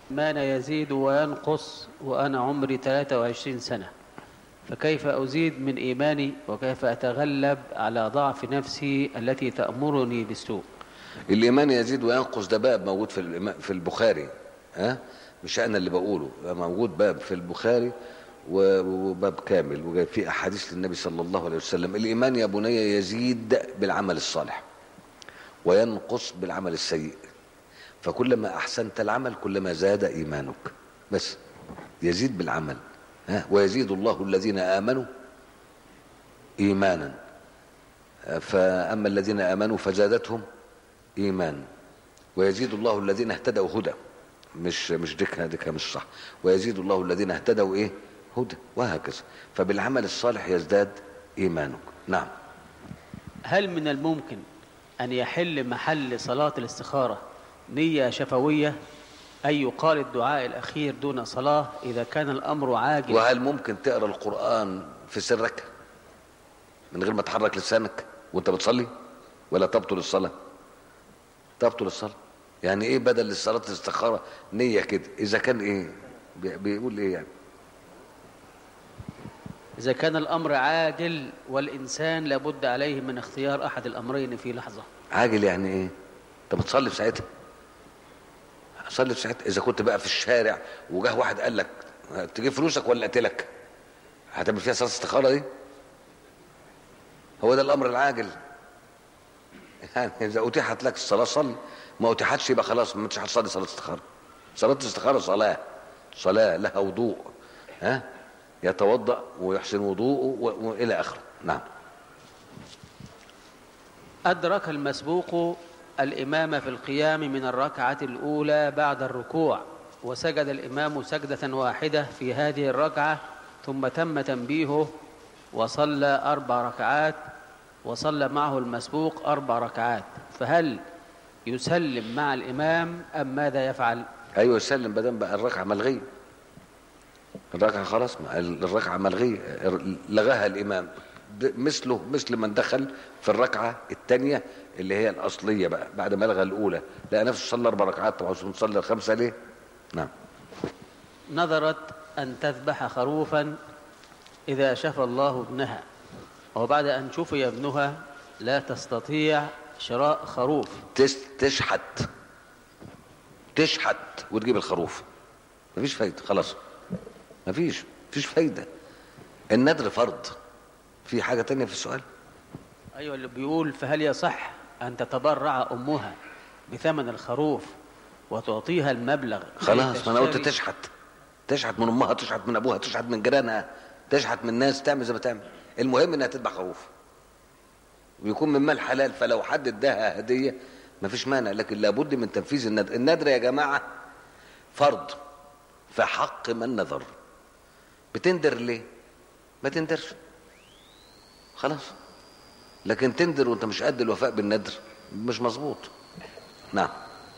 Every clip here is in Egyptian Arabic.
مان يزيد وينقص وأنا عمري 23 سنة فكيف أزيد من إيماني وكيف أتغلب على ضعف نفسي التي تأمرني بالسوء الايمان يزيد وينقص ده باب موجود في الإما- في البخاري ها مش انا اللي بقوله ده موجود باب في البخاري و- وباب كامل وجاي فيه احاديث للنبي صلى الله عليه وسلم الايمان يا بني يزيد بالعمل الصالح وينقص بالعمل السيء فكلما احسنت العمل كلما زاد ايمانك بس يزيد بالعمل ها ويزيد الله الذين امنوا ايمانا فاما الذين امنوا فزادتهم ايمان ويزيد الله الذين اهتدوا هدى مش مش دكها دكها مش صح ويزيد الله الذين اهتدوا ايه هدى وهكذا فبالعمل الصالح يزداد ايمانك نعم هل من الممكن أن يحل محل صلاة الاستخارة نية شفوية أي يقال الدعاء الأخير دون صلاة إذا كان الأمر عاجل وهل ممكن تقرا القران في سرك من غير ما تحرك لسانك وانت بتصلي ولا تبطل الصلاه تبطل الصلاه يعني ايه بدل الصلاه الاستخاره نيه كده اذا كان ايه بي- بيقول ايه يعني إذا كان الأمر عاجل والإنسان لابد عليه من اختيار أحد الأمرين في لحظة عاجل يعني ايه انت بتصلي في ساعتها صلي في ساعتها اذا كنت بقى في الشارع وجاه واحد قال لك تجيب فلوسك ولا اقتلك هتعمل فيها صلاه استخاره دي هو ده الامر العاجل يعني اذا اتيحت لك الصلاه صلي ما اتيحتش يبقى خلاص ما انتش هتصلي صلاه استخاره صلاه الاستخاره صلاه صلاه لها وضوء ها يتوضا ويحسن وضوءه و- والى اخره نعم أدرك المسبوق الإمام في القيام من الركعة الأولى بعد الركوع وسجد الإمام سجدة واحدة في هذه الركعة ثم تم تنبيهه وصلى أربع ركعات وصلى معه المسبوق أربع ركعات فهل يسلم مع الإمام أم ماذا يفعل؟ ايوه يسلم بدل بقى الركعه ملغيه الركعه خلاص ما- الركعه ملغيه لغاها الامام ب- مثله مثل من دخل في الركعه الثانيه اللي هي الاصليه بقى بعد ما لغى الاولى لقى نفسه صلى اربع ركعات طب عاوز نصلي الخمسه ليه؟ نعم نظرت أن تذبح خروفا إذا شفى الله ابنها وبعد أن شفي ابنها لا تستطيع شراء خروف تس- تشحت تشحت وتجيب الخروف مفيش فايده خلاص مفيش مفيش فايده النذر فرض في حاجه تانية في السؤال أيوة اللي بيقول فهل يصح أن تتبرع أمها بثمن الخروف وتعطيها المبلغ خلاص ما انا قلت لتشتري- تشحت تشحت من امها تشحت من ابوها تشحت من جيرانها تشحت من الناس تعمل زي ما تعمل المهم انها تذبح خروف ويكون من مال حلال فلو حد اداها هديه ما فيش مانع لكن لابد من تنفيذ الندر الندر يا جماعه فرض في حق من نذر بتندر ليه ما تندرش خلاص لكن تندر وانت مش قد الوفاء بالندر مش مظبوط نعم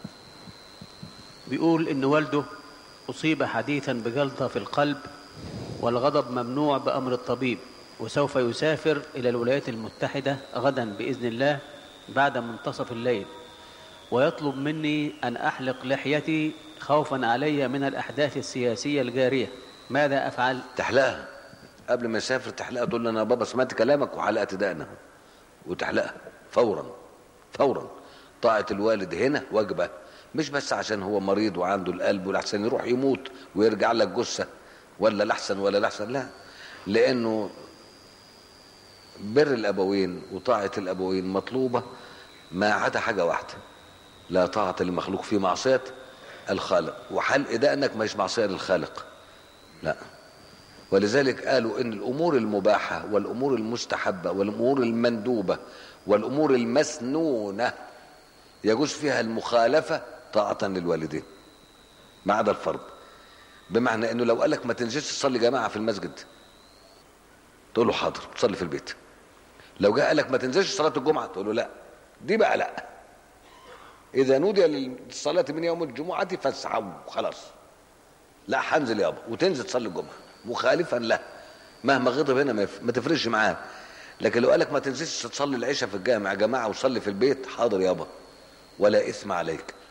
بيقول إن والده أصيب حديثا بجلطة في القلب والغضب ممنوع بأمر الطبيب وسوف يسافر إلى الولايات المتحدة غدا بإذن الله بعد منتصف الليل ويطلب مني أن أحلق لحيتي خوفا علي من الأحداث السياسية الجارية ماذا أفعل؟ تحلقها قبل ما يسافر تحلقها تقول له انا يا بابا سمعت كلامك وحلقت دقنها وتحلقها فورا فورا طاعة الوالد هنا واجبة مش بس عشان هو مريض وعنده القلب ولحسن يروح يموت ويرجع لك جثة ولا لحسن ولا لحسن لا لأنه بر الأبوين وطاعة الأبوين مطلوبة ما عدا حاجة واحدة لا طاعة لمخلوق في معصية الخالق وحلق دقنك مش معصية للخالق لا ولذلك قالوا ان الامور المباحه والامور المستحبه والامور المندوبه والامور المسنونه يجوز فيها المخالفه طاعه للوالدين ما عدا الفرض بمعنى انه لو قالك ما تنزلش تصلي جماعه في المسجد تقول له حاضر تصلي في البيت لو جاء قالك ما تنزلش صلاه الجمعه تقول له لا دي بقى لا اذا نودي للصلاه من يوم الجمعه فاسعوا خلاص لا هنزل يابا وتنزل تصلي الجمعه مخالفا له مهما غضب هنا ما يف- ما تفرقش معاه لكن لو قالك ما تنزلش تصلي العشاء في الجامع يا جماعه وصلي في البيت حاضر يابا ولا اثم عليك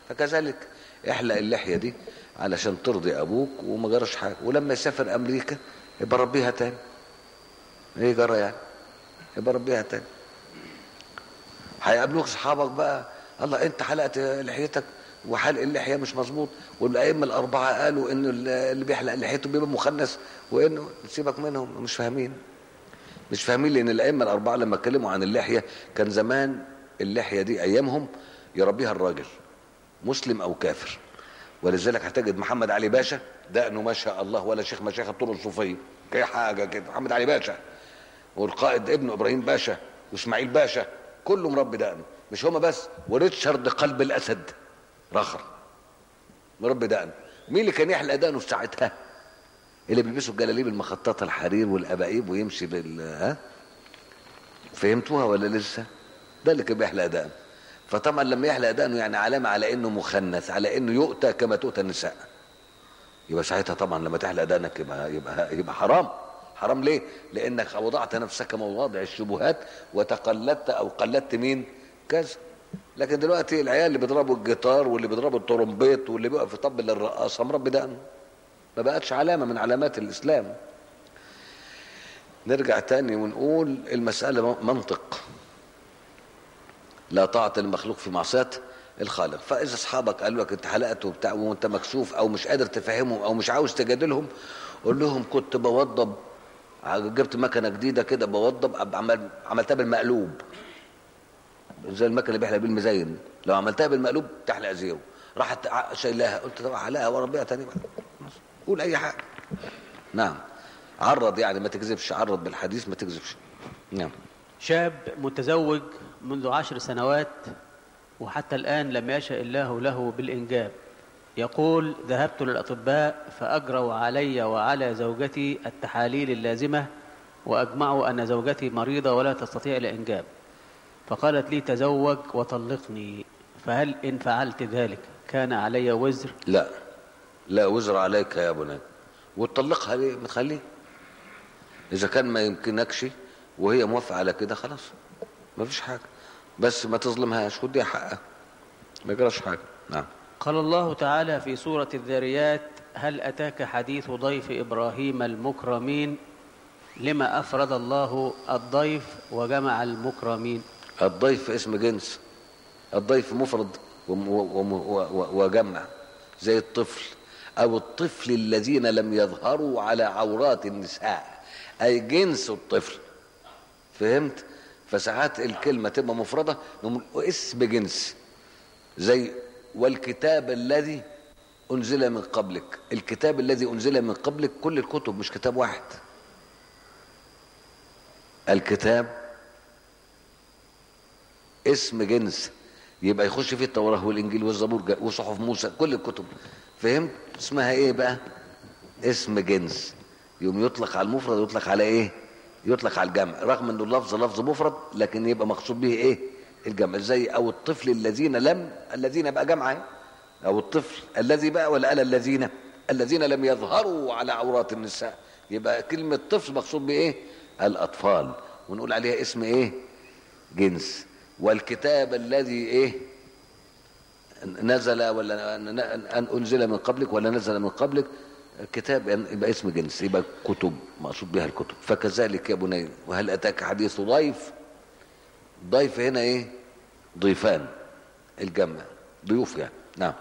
فكذلك احلق اللحيه دي علشان ترضي ابوك وما جراش حاجه ولما يسافر امريكا يبقى ربيها تاني ايه جرى يعني يبقى ربيها تاني هيقابلوك اصحابك بقى الله انت حلقت لحيتك وحلق اللحيه مش مظبوط والائمه الاربعه قالوا ان اللي بيحلق لحيته بيبقى مخنث وانه سيبك منهم مش فاهمين مش فاهمين لان الائمه الاربعه لما اتكلموا عن اللحيه كان زمان اللحيه دي ايامهم يربيها الراجل مسلم او كافر ولذلك هتجد محمد علي باشا دقنه ما شاء الله ولا شيخ مشايخ الطرق الصوفيه كي حاجه كده محمد علي باشا والقائد ابنه ابراهيم باشا واسماعيل باشا كله مربي دقنه مش هما بس وريتشارد قلب الاسد رخر مربي دقنه مين اللي كان يحلق دقنه في ساعتها اللي بيلبسوا الجلاليب المخططه الحرير والاباقيب ويمشي بال ها فهمتوها ولا لسه ده اللي كان بيحلق دقنه فطبعا لما يحلق دقنه يعني علامه على انه مخنث على انه يؤتى كما تؤتى النساء يبقى ساعتها طبعا لما تحلق دقنك يبقى يبقى يبقى حرام حرام ليه؟ لانك وضعت نفسك مواضع الشبهات وتقلدت او قلدت مين؟ كذا لكن دلوقتي العيال اللي بيضربوا الجيتار واللي بيضربوا الترومبيت واللي بيقف يطبل للرقاصه مربي دقنه ما بقتش علامه من علامات الاسلام نرجع تاني ونقول المساله منطق لا طاعه المخلوق في معصيه الخالق فاذا اصحابك قالوا لك انت حلقت وبتاع وانت مكسوف او مش قادر تفهمهم او مش عاوز تجادلهم قول لهم كنت بوضب جبت مكنه جديده كده بوضب عمل عملتها بالمقلوب زي المكنه اللي بيحلق بالمزين لو عملتها بالمقلوب تحلق زيرو راحت شايلاها قلت طب احلقها وربيها تاني بقى قول اي حاجه نعم عرض يعني ما تكذبش عرض بالحديث ما تكذبش نعم شاب متزوج منذ عشر سنوات وحتى الآن لم يشأ الله له بالإنجاب يقول ذهبت للأطباء فأجروا علي وعلى زوجتي التحاليل اللازمة وأجمعوا أن زوجتي مريضة ولا تستطيع الإنجاب فقالت لي تزوج وطلقني فهل إن فعلت ذلك كان علي وزر لا لا وزر عليك يا بني وتطلقها ليه ما تخليه اذا كان ما يمكنكش وهي موافقه على كده خلاص ما فيش حاجه بس ما تظلمهاش وديها حقها ما يجراش حاجه نعم قال الله تعالى في سورة الذاريات هل أتاك حديث ضيف إبراهيم المكرمين لما أفرد الله الضيف وجمع المكرمين الضيف اسم جنس الضيف مفرد وم- وم- و- و- وجمع زي الطفل او الطفل الذين لم يظهروا على عورات النساء اي جنس الطفل فهمت فساعات الكلمه تبقى مفرده نقول اسم جنس زي والكتاب الذي انزل من قبلك الكتاب الذي انزل من قبلك كل الكتب مش كتاب واحد الكتاب اسم جنس يبقى يخش فيه التوراة والإنجيل والزبور جا- وصحف موسى كل الكتب فهمت اسمها ايه بقى اسم جنس يوم يطلق على المفرد ويطلق على ايه يطلق على الجمع رغم انه اللفظ لفظ مفرد لكن يبقى مقصود به ايه الجمع زي او الطفل الذين لم الذين بقى جمع اهي. او الطفل الذي بقى ولا قال الذين الذين لم يظهروا على عورات النساء يبقى كلمة طفل مقصود بايه الاطفال ونقول عليها اسم ايه جنس والكتاب الذي ايه نزل ولا ان أن انزل من قبلك ولا نزل من قبلك كتاب يبقى اسم جنس يبقى كتب مقصود بها الكتب فكذلك يا بني وهل اتاك حديث ضيف ضيف هنا ايه ضيفان الجمع ضيوف يعني نعم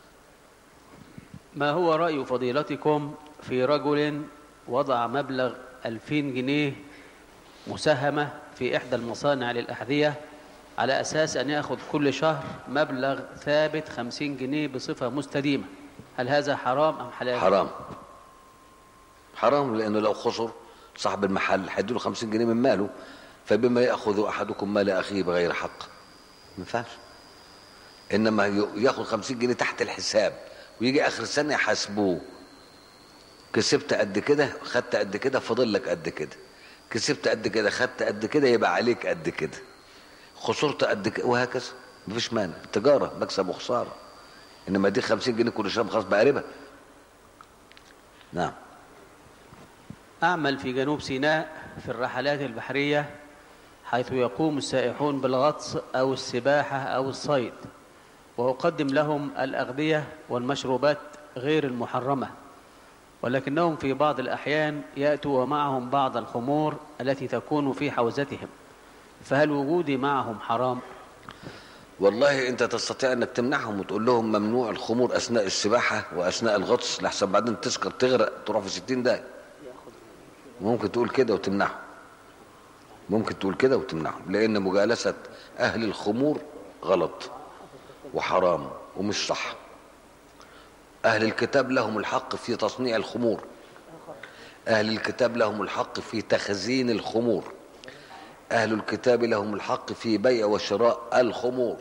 ما هو رأي فضيلتكم في رجل وضع مبلغ ألفين جنيه مساهمة في إحدى المصانع للأحذية على أساس أن يأخذ كل شهر مبلغ ثابت خمسين جنيه بصفة مستديمة هل هذا حرام أم حلال؟ حرام حرام لانه لو خسر صاحب المحل هيديله 50 جنيه من ماله فبما ياخذ احدكم مال اخيه بغير حق ما ينفعش انما ي- ياخذ 50 جنيه تحت الحساب ويجي اخر السنه يحاسبوه كسبت قد كده خدت قد كده فاضل لك قد كده كسبت قد كده خدت قد كده يبقى عليك قد كده خسرت قد كده وهكذا مفيش مانع تجاره مكسب وخساره انما دي 50 جنيه كل شهر خلاص بقى ربا نعم أعمل في جنوب سيناء في الرحلات البحرية حيث يقوم السائحون بالغطس أو السباحة أو الصيد وأقدم لهم الأغذية والمشروبات غير المحرمة ولكنهم في بعض الأحيان يأتوا ومعهم بعض الخمور التي تكون في حوزتهم فهل وجودي معهم حرام؟ والله انت تستطيع انك تمنعهم وتقول لهم ممنوع الخمور اثناء السباحه واثناء الغطس لحسن بعدين تسكر تغرق تروح في 60 دقيقه ممكن تقول كده وتمنعهم ممكن تقول كده وتمنعهم لان مجالسه اهل الخمور غلط وحرام ومش صح اهل الكتاب لهم الحق في تصنيع الخمور اهل الكتاب لهم الحق في تخزين الخمور أهل الكتاب لهم الحق في بيع وشراء الخمور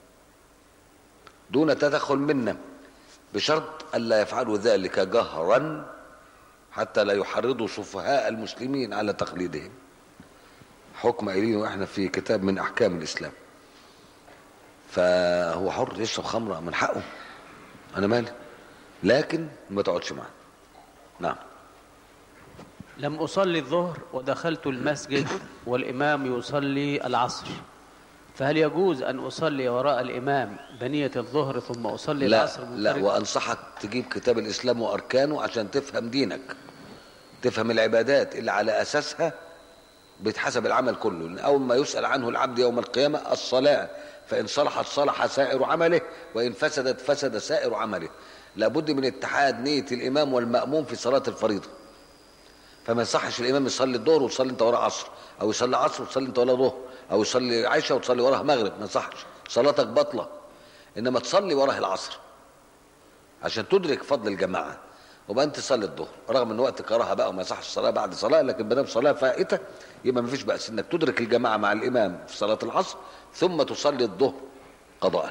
دون تدخل منا بشرط ألا يفعلوا ذلك جهرا حتى لا يحرضوا سفهاء المسلمين على تقليدهم حكم قايلين واحنا في كتاب من احكام الاسلام فهو حر يشرب خمره من حقه انا مالي لكن ما تقعدش معاه نعم لم أصلي الظهر ودخلت المسجد والإمام يصلي العصر فهل يجوز أن أصلي وراء الإمام بنية الظهر ثم أصلي لا العصر لا منفرد؟ وانصحك تجيب كتاب الاسلام واركانه عشان تفهم دينك تفهم العبادات اللي على اساسها بيتحسب العمل كله لان اول ما يسال عنه العبد يوم القيامه الصلاه فان صلحت صلح سائر عمله وان فسدت فسد سائر عمله لابد من اتحاد نيه الامام والماموم في صلاه الفريضه فما يصحش الامام يصلي الظهر وتصلي انت وراه عصر او يصلي عصر وتصلي انت وراه ظهر او يصلي عشاء وتصلي وراه مغرب ما يصحش صلاتك باطله انما تصلي وراه العصر عشان تدرك فضل الجماعه وبقى تصلي الظهر رغم ان وقت كراهه بقى وما يصحش الصلاه بعد صلاه لكن ما دام صلاه فائته يبقى ما فيش باس انك تدرك الجماعه مع الامام في صلاه العصر ثم تصلي الظهر قضاء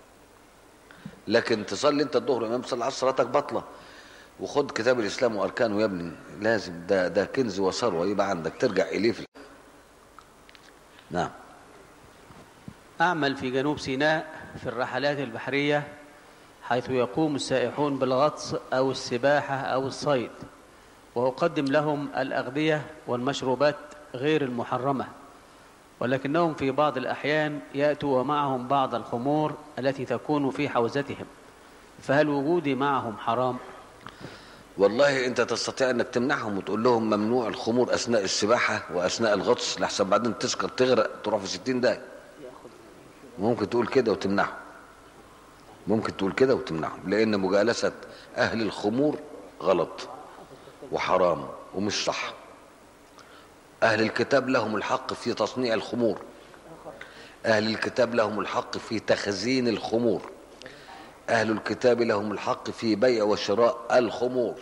لكن تصلي انت الظهر والامام صلى العصر صلاتك باطله وخد كتاب الاسلام واركانه يا ابني لازم ده ده كنز وثروه يبقى عندك ترجع اليه في نعم أعمل في جنوب سيناء في الرحلات البحرية حيث يقوم السائحون بالغطس أو السباحة أو الصيد وأقدم لهم الأغذية والمشروبات غير المحرمة ولكنهم في بعض الأحيان يأتوا ومعهم بعض الخمور التي تكون في حوزتهم فهل وجودي معهم حرام؟ والله انت تستطيع انك تمنعهم وتقول لهم ممنوع الخمور اثناء السباحه واثناء الغطس لحسن بعدين تسكر تغرق تروح في 60 دقيقه ممكن تقول كده وتمنعهم ممكن تقول كده وتمنعهم لان مجالسه اهل الخمور غلط وحرام ومش صح اهل الكتاب لهم الحق في تصنيع الخمور اهل الكتاب لهم الحق في تخزين الخمور أهل الكتاب لهم الحق في بيع وشراء الخمور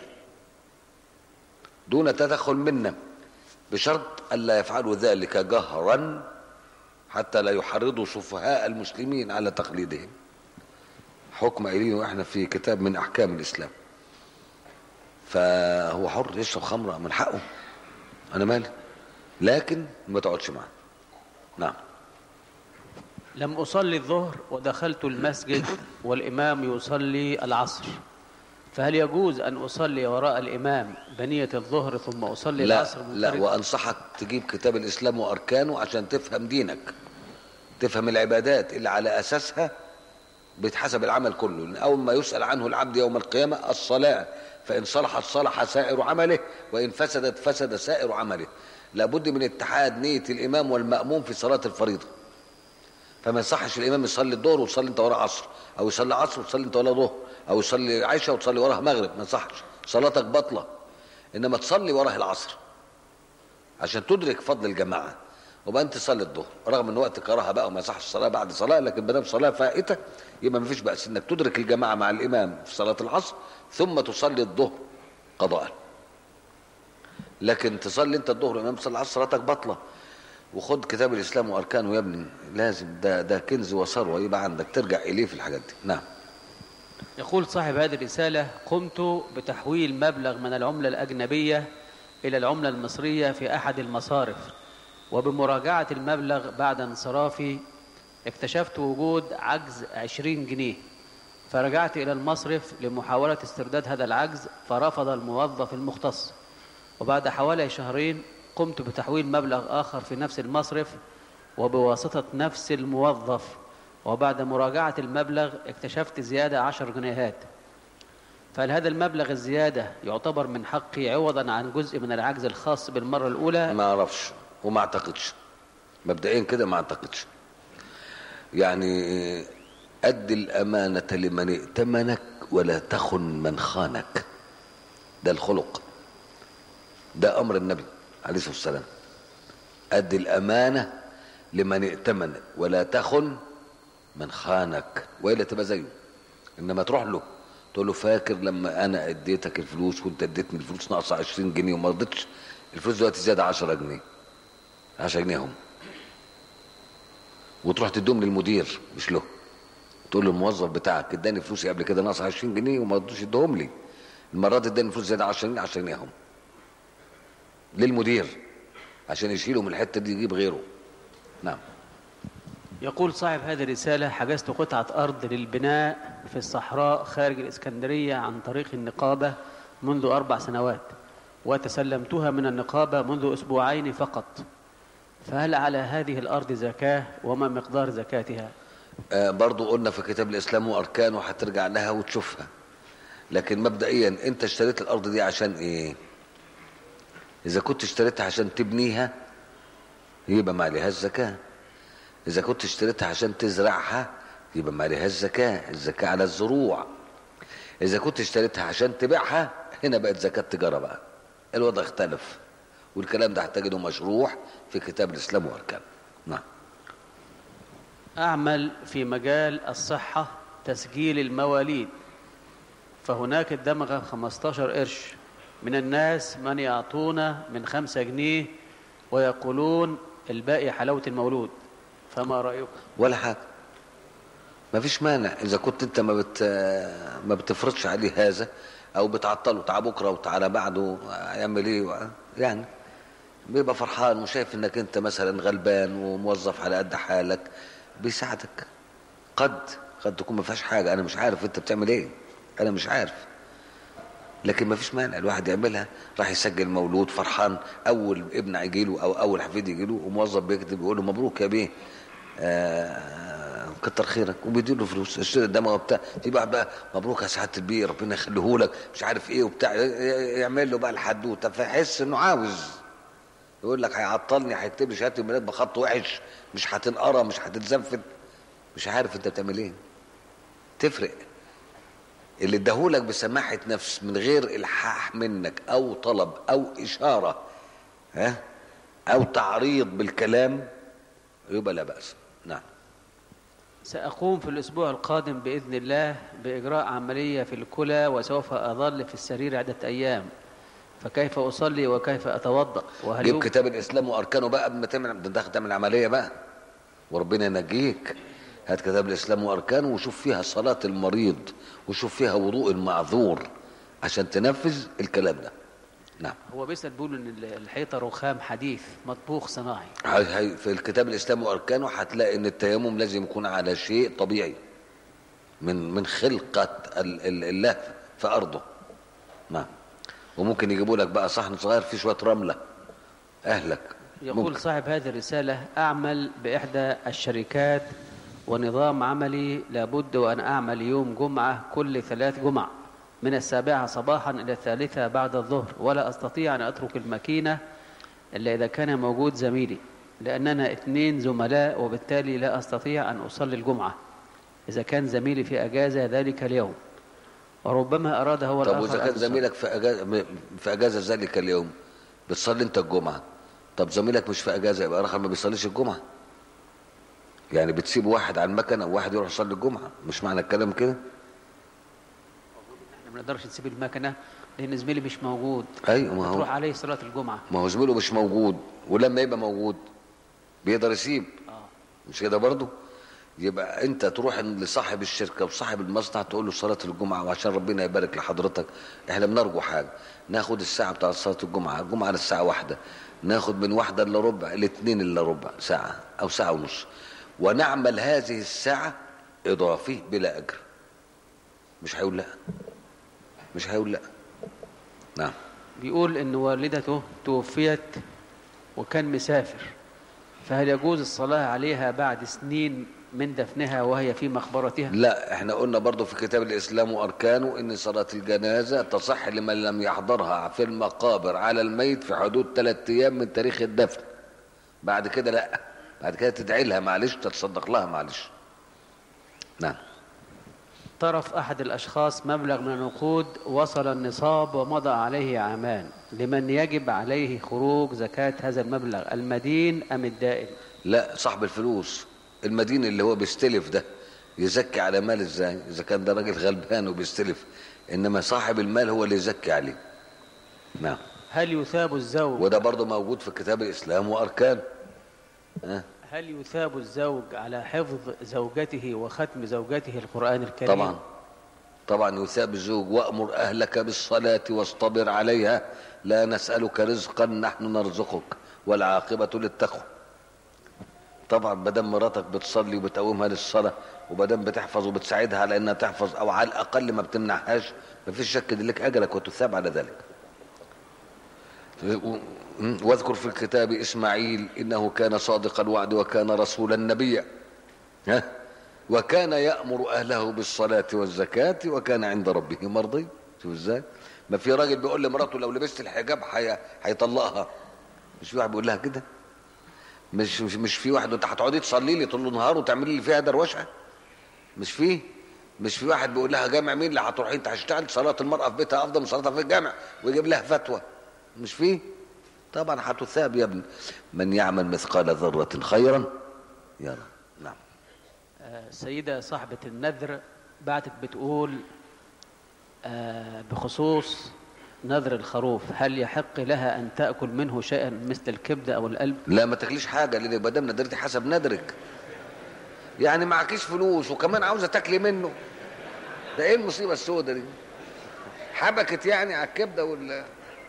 دون تدخل منا بشرط ألا يفعلوا ذلك جهرا حتى لا يحرضوا سفهاء المسلمين على تقليدهم حكم قايلين واحنا في كتاب من أحكام الإسلام فهو حر يشرب خمرة من حقه أنا مالي لكن ما تقعدش معاه نعم لم أصلي الظهر ودخلت المسجد والإمام يصلي العصر فهل يجوز أن أصلي وراء الإمام بنية الظهر ثم أصلي لا العصر لا منفرد؟ وانصحك تجيب كتاب الاسلام واركانه عشان تفهم دينك تفهم العبادات اللي على اساسها بيتحسب العمل كله لان اول ما يسال عنه العبد يوم القيامه الصلاه فان صلحت صلح سائر عمله وان فسدت فسد سائر عمله لابد من اتحاد نيه الامام والماموم في صلاه الفريضه فما يصحش الامام يصلي الظهر وتصلي انت وراه عصر او يصلي عصر وتصلي انت وراه ظهر او يصلي عشاء وتصلي وراه مغرب ما يصحش صلاتك باطله انما تصلي وراه العصر عشان تدرك فضل الجماعه وبقى انت تصلي الظهر رغم ان وقت كراهه بقى وما يصحش الصلاه بعد صلاه لكن ما دام صلاه فائته يبقى ما فيش باس انك تدرك الجماعه مع الامام في صلاه العصر ثم تصلي الظهر قضاء لكن تصلي انت الظهر والامام صلى العصر صلاتك باطله وخد كتاب الاسلام واركانه يا ابني لازم ده ده كنز وثروه يبقى عندك ترجع اليه في الحاجات دي نعم يقول صاحب هذه الرسالة قمت بتحويل مبلغ من العملة الأجنبية إلى العملة المصرية في أحد المصارف وبمراجعة المبلغ بعد انصرافي اكتشفت وجود عجز عشرين جنيه فرجعت إلى المصرف لمحاولة استرداد هذا العجز فرفض الموظف المختص وبعد حوالي شهرين قمت بتحويل مبلغ آخر في نفس المصرف وبواسطة نفس الموظف وبعد مراجعة المبلغ اكتشفت زيادة عشر جنيهات فهل هذا المبلغ الزيادة يعتبر من حقي عوضا عن جزء من العجز الخاص بالمرة الأولى ما اعرفش وما اعتقدش مبدئيا كده ما اعتقدش يعني ادي الامانه لمن ائتمنك ولا تخن من خانك ده الخلق ده امر النبي عليه الصلاه والسلام ادي الامانه لمن ائتمنك ولا تخن من خانك والا تبقى زيه انما تروح له تقول له فاكر لما انا اديتك الفلوس وانت اديتني الفلوس ناقصه 20 جنيه وما رضيتش الفلوس دلوقتي زياده 10 جنيه 10 جنيه هم وتروح تديهم للمدير مش له تقول له الموظف بتاعك اداني فلوسي قبل كده ناقص 20 جنيه وما رضوش يديهم لي المره دي اداني فلوس زياده 10 جنيه 10 جنيه هم للمدير عشان يشيله من الحته دي يجيب غيره نعم يقول صاحب هذه الرسالة حجزت قطعة أرض للبناء في الصحراء خارج الإسكندرية عن طريق النقابة منذ أربع سنوات وتسلمتها من النقابة منذ أسبوعين فقط فهل على هذه الأرض زكاة وما مقدار زكاتها آه برضو قلنا في كتاب الاسلام واركانه هترجع لها وتشوفها لكن مبدئيا انت اشتريت الارض دي عشان ايه اذا كنت اشتريتها عشان تبنيها يبقى ما عليهاش زكاه اذا كنت اشتريتها عشان تزرعها يبقى ما عليهاش زكاه الزكاه على الزروع اذا كنت اشتريتها عشان تبيعها هنا بقت زكاه تجاره بقى الوضع اختلف والكلام ده هتجده مشروح في كتاب الاسلام واركانه نعم أعمل في مجال الصحة تسجيل المواليد فهناك الدمغة 15 قرش من الناس من يعطون من خمسة جنيه ويقولون الباقي حلاوة المولود فما رأيك ولا حاجه ما فيش مانع اذا كنت انت ما بت ما بتفرضش عليه هذا او بتعطله تعال بكره وتعالى بعده يعمل ايه و- يعني بيبقى فرحان وشايف انك انت مثلا غلبان وموظف على قد حالك بيساعدك قد قد تكون ما فيهاش حاجه انا مش عارف انت بتعمل ايه انا مش عارف لكن ما فيش مانع الواحد يعملها راح يسجل مولود فرحان اول ابن يجي له او اول حفيد يجي له وموظف بيكتب يقول له مبروك يا بيه آه كتر خيرك وبيدي له فلوس اشتري الدمغه وبتاع في بعض بقى مبروك يا سعاده البيه ربنا يخليه لك مش عارف ايه وبتاع يعمل له بقى الحدوته فيحس انه عاوز يقول لك هيعطلني هيكتب لي شهاده الميلاد بخط وحش مش هتنقرا مش هتتزنفت مش عارف انت بتعمل ايه تفرق اللي اداهولك بسماحه نفس من غير الحاح منك او طلب او اشاره ها او تعريض بالكلام يبقى لا باس نعم سأقوم في الأسبوع القادم بإذن الله بإجراء عملية في الكلى وسوف أظل في السرير عدة أيام فكيف أصلي وكيف أتوضأ وهل جيب يوجد- كتاب الاسلام واركانه بقى قبل ما تعمل ده داخل تعمل عمليه بقى وربنا ينجيك هات كتاب الاسلام واركانه وشوف فيها صلاه المريض وشوف فيها وضوء المعذور عشان تنفذ الكلام ده نعم هو بيسأل بيقول إن الحيطة رخام حديث مطبوخ صناعي هي- هي- في الكتاب الاسلام واركانه هتلاقي ان التيمم لازم يكون على شيء طبيعي من من خلقه ال- ال- الله في ارضه نعم وممكن يجيبوا لك بقى صحن صغير فيه شويه رمله اهلك يقول ممكن. صاحب هذه الرسالة أعمل بإحدى الشركات ونظام عملي لابد وأن أعمل يوم جمعة كل ثلاث جمع من السابعة صباحا إلى الثالثة بعد الظهر ولا أستطيع أن أترك الماكينة إلا إذا كان موجود زميلي لأننا اثنين زملاء وبالتالي لا أستطيع أن أصلي الجمعة إذا كان زميلي في أجازة ذلك اليوم وربما أراد هو طب الآخر واذا أن كان يصلي. زميلك في اجازه في اجازه ذلك اليوم بتصلي انت الجمعه طب زميلك مش في اجازه يبقى الاخر ما بيصليش الجمعه يعني بتسيب واحد على المكنه وواحد يروح يصلي الجمعه مش معنى الكلام كده احنا ما نقدرش نسيب المكنة لأن زميلي مش موجود ايوه ما هو تروح عليه صلاة الجمعة ما هو زميله مش موجود ولما يبقى موجود بيقدر يسيب آه. مش كده برضه يبقى انت تروح لصاحب الشركه وصاحب المصنع تقول له صلاه الجمعه وعشان ربنا يبارك لحضرتك احنا بنرجو حاجه ناخد الساعه بتاعت صلاه الجمعه الجمعه على الساعه واحدة ناخد من واحدة الا ربع لاثنين الا ربع ساعه او ساعه ونص ونعمل هذه الساعه اضافي بلا اجر مش هيقول لا مش هيقول لا نعم بيقول ان والدته توفيت وكان مسافر فهل يجوز الصلاة عليها بعد سنين من دفنها وهي في مقبرتها لا احنا قلنا برضو في كتاب الاسلام واركانه ان صلاة الجنازة تصح لمن لم يحضرها في المقابر على الميت في حدود ثلاثة ايام من تاريخ الدفن بعد كده لا بعد كده تدعي لها معلش تتصدق لها معلش نعم طرف أحد الأشخاص مبلغ من النقود وصل النصاب ومضى عليه عامان لمن يجب عليه خروج زكاة هذا المبلغ المدين أم الدائن لا صاحب الفلوس المدين اللي هو بيستلف ده يزكي على مال ازاي اذا كان ده راجل غلبان وبيستلف انما صاحب المال هو اللي يزكي عليه نعم هل يثاب الزوج وده برضه موجود في كتاب الاسلام واركانه ها هل يثاب الزوج على حفظ زوجته وختم زوجته القرآن الكريم طبعا طبعا يثاب الزوج وامر اهلك بالصلاه واصطبر عليها لا نسالك رزقا نحن نرزقك والعاقبه للتقوى طبعا ما دام مراتك بتصلي وبتقومها للصلاه وما دام بتحفظ وبتساعدها على انها تحفظ او على الاقل ما بتمنعهاش ما فيش شك ان لك اجرك وتثاب على ذلك واذكر في الكتاب اسماعيل انه كان صادق الوعد وكان رسولا نبيا ها وكان يامر اهله بالصلاه والزكاه وكان عند ربه مرضي شوف ازاي ما في راجل بيقول لمراته لو لبست الحجاب حي... هيطلقها مش في واحد بيقول لها كده مش مش مش في واحد انت هتقعدي تصلي لي طول النهار وتعملي لي فيها دروشه مش في مش في واحد بيقول لها جامع مين اللي هتروحي انت هتشتغل صلاه المراه في بيتها افضل من صلاتها في الجامع ويجيب لها فتوى مش فيه طبعا هتثاب يا ابني من يعمل مثقال ذره خيرا يرى نعم آه، سيدة صاحبة النذر بعتك بتقول آه، بخصوص نذر الخروف هل يحق لها أن تأكل منه شيئا مثل الكبدة أو القلب لا ما تاكليش حاجه لان ما دام ندرتي حسب ندرك يعني معكيش فلوس وكمان عاوزه تاكلي منه ده ايه المصيبه السوداء دي حبكت يعني على الكبده وال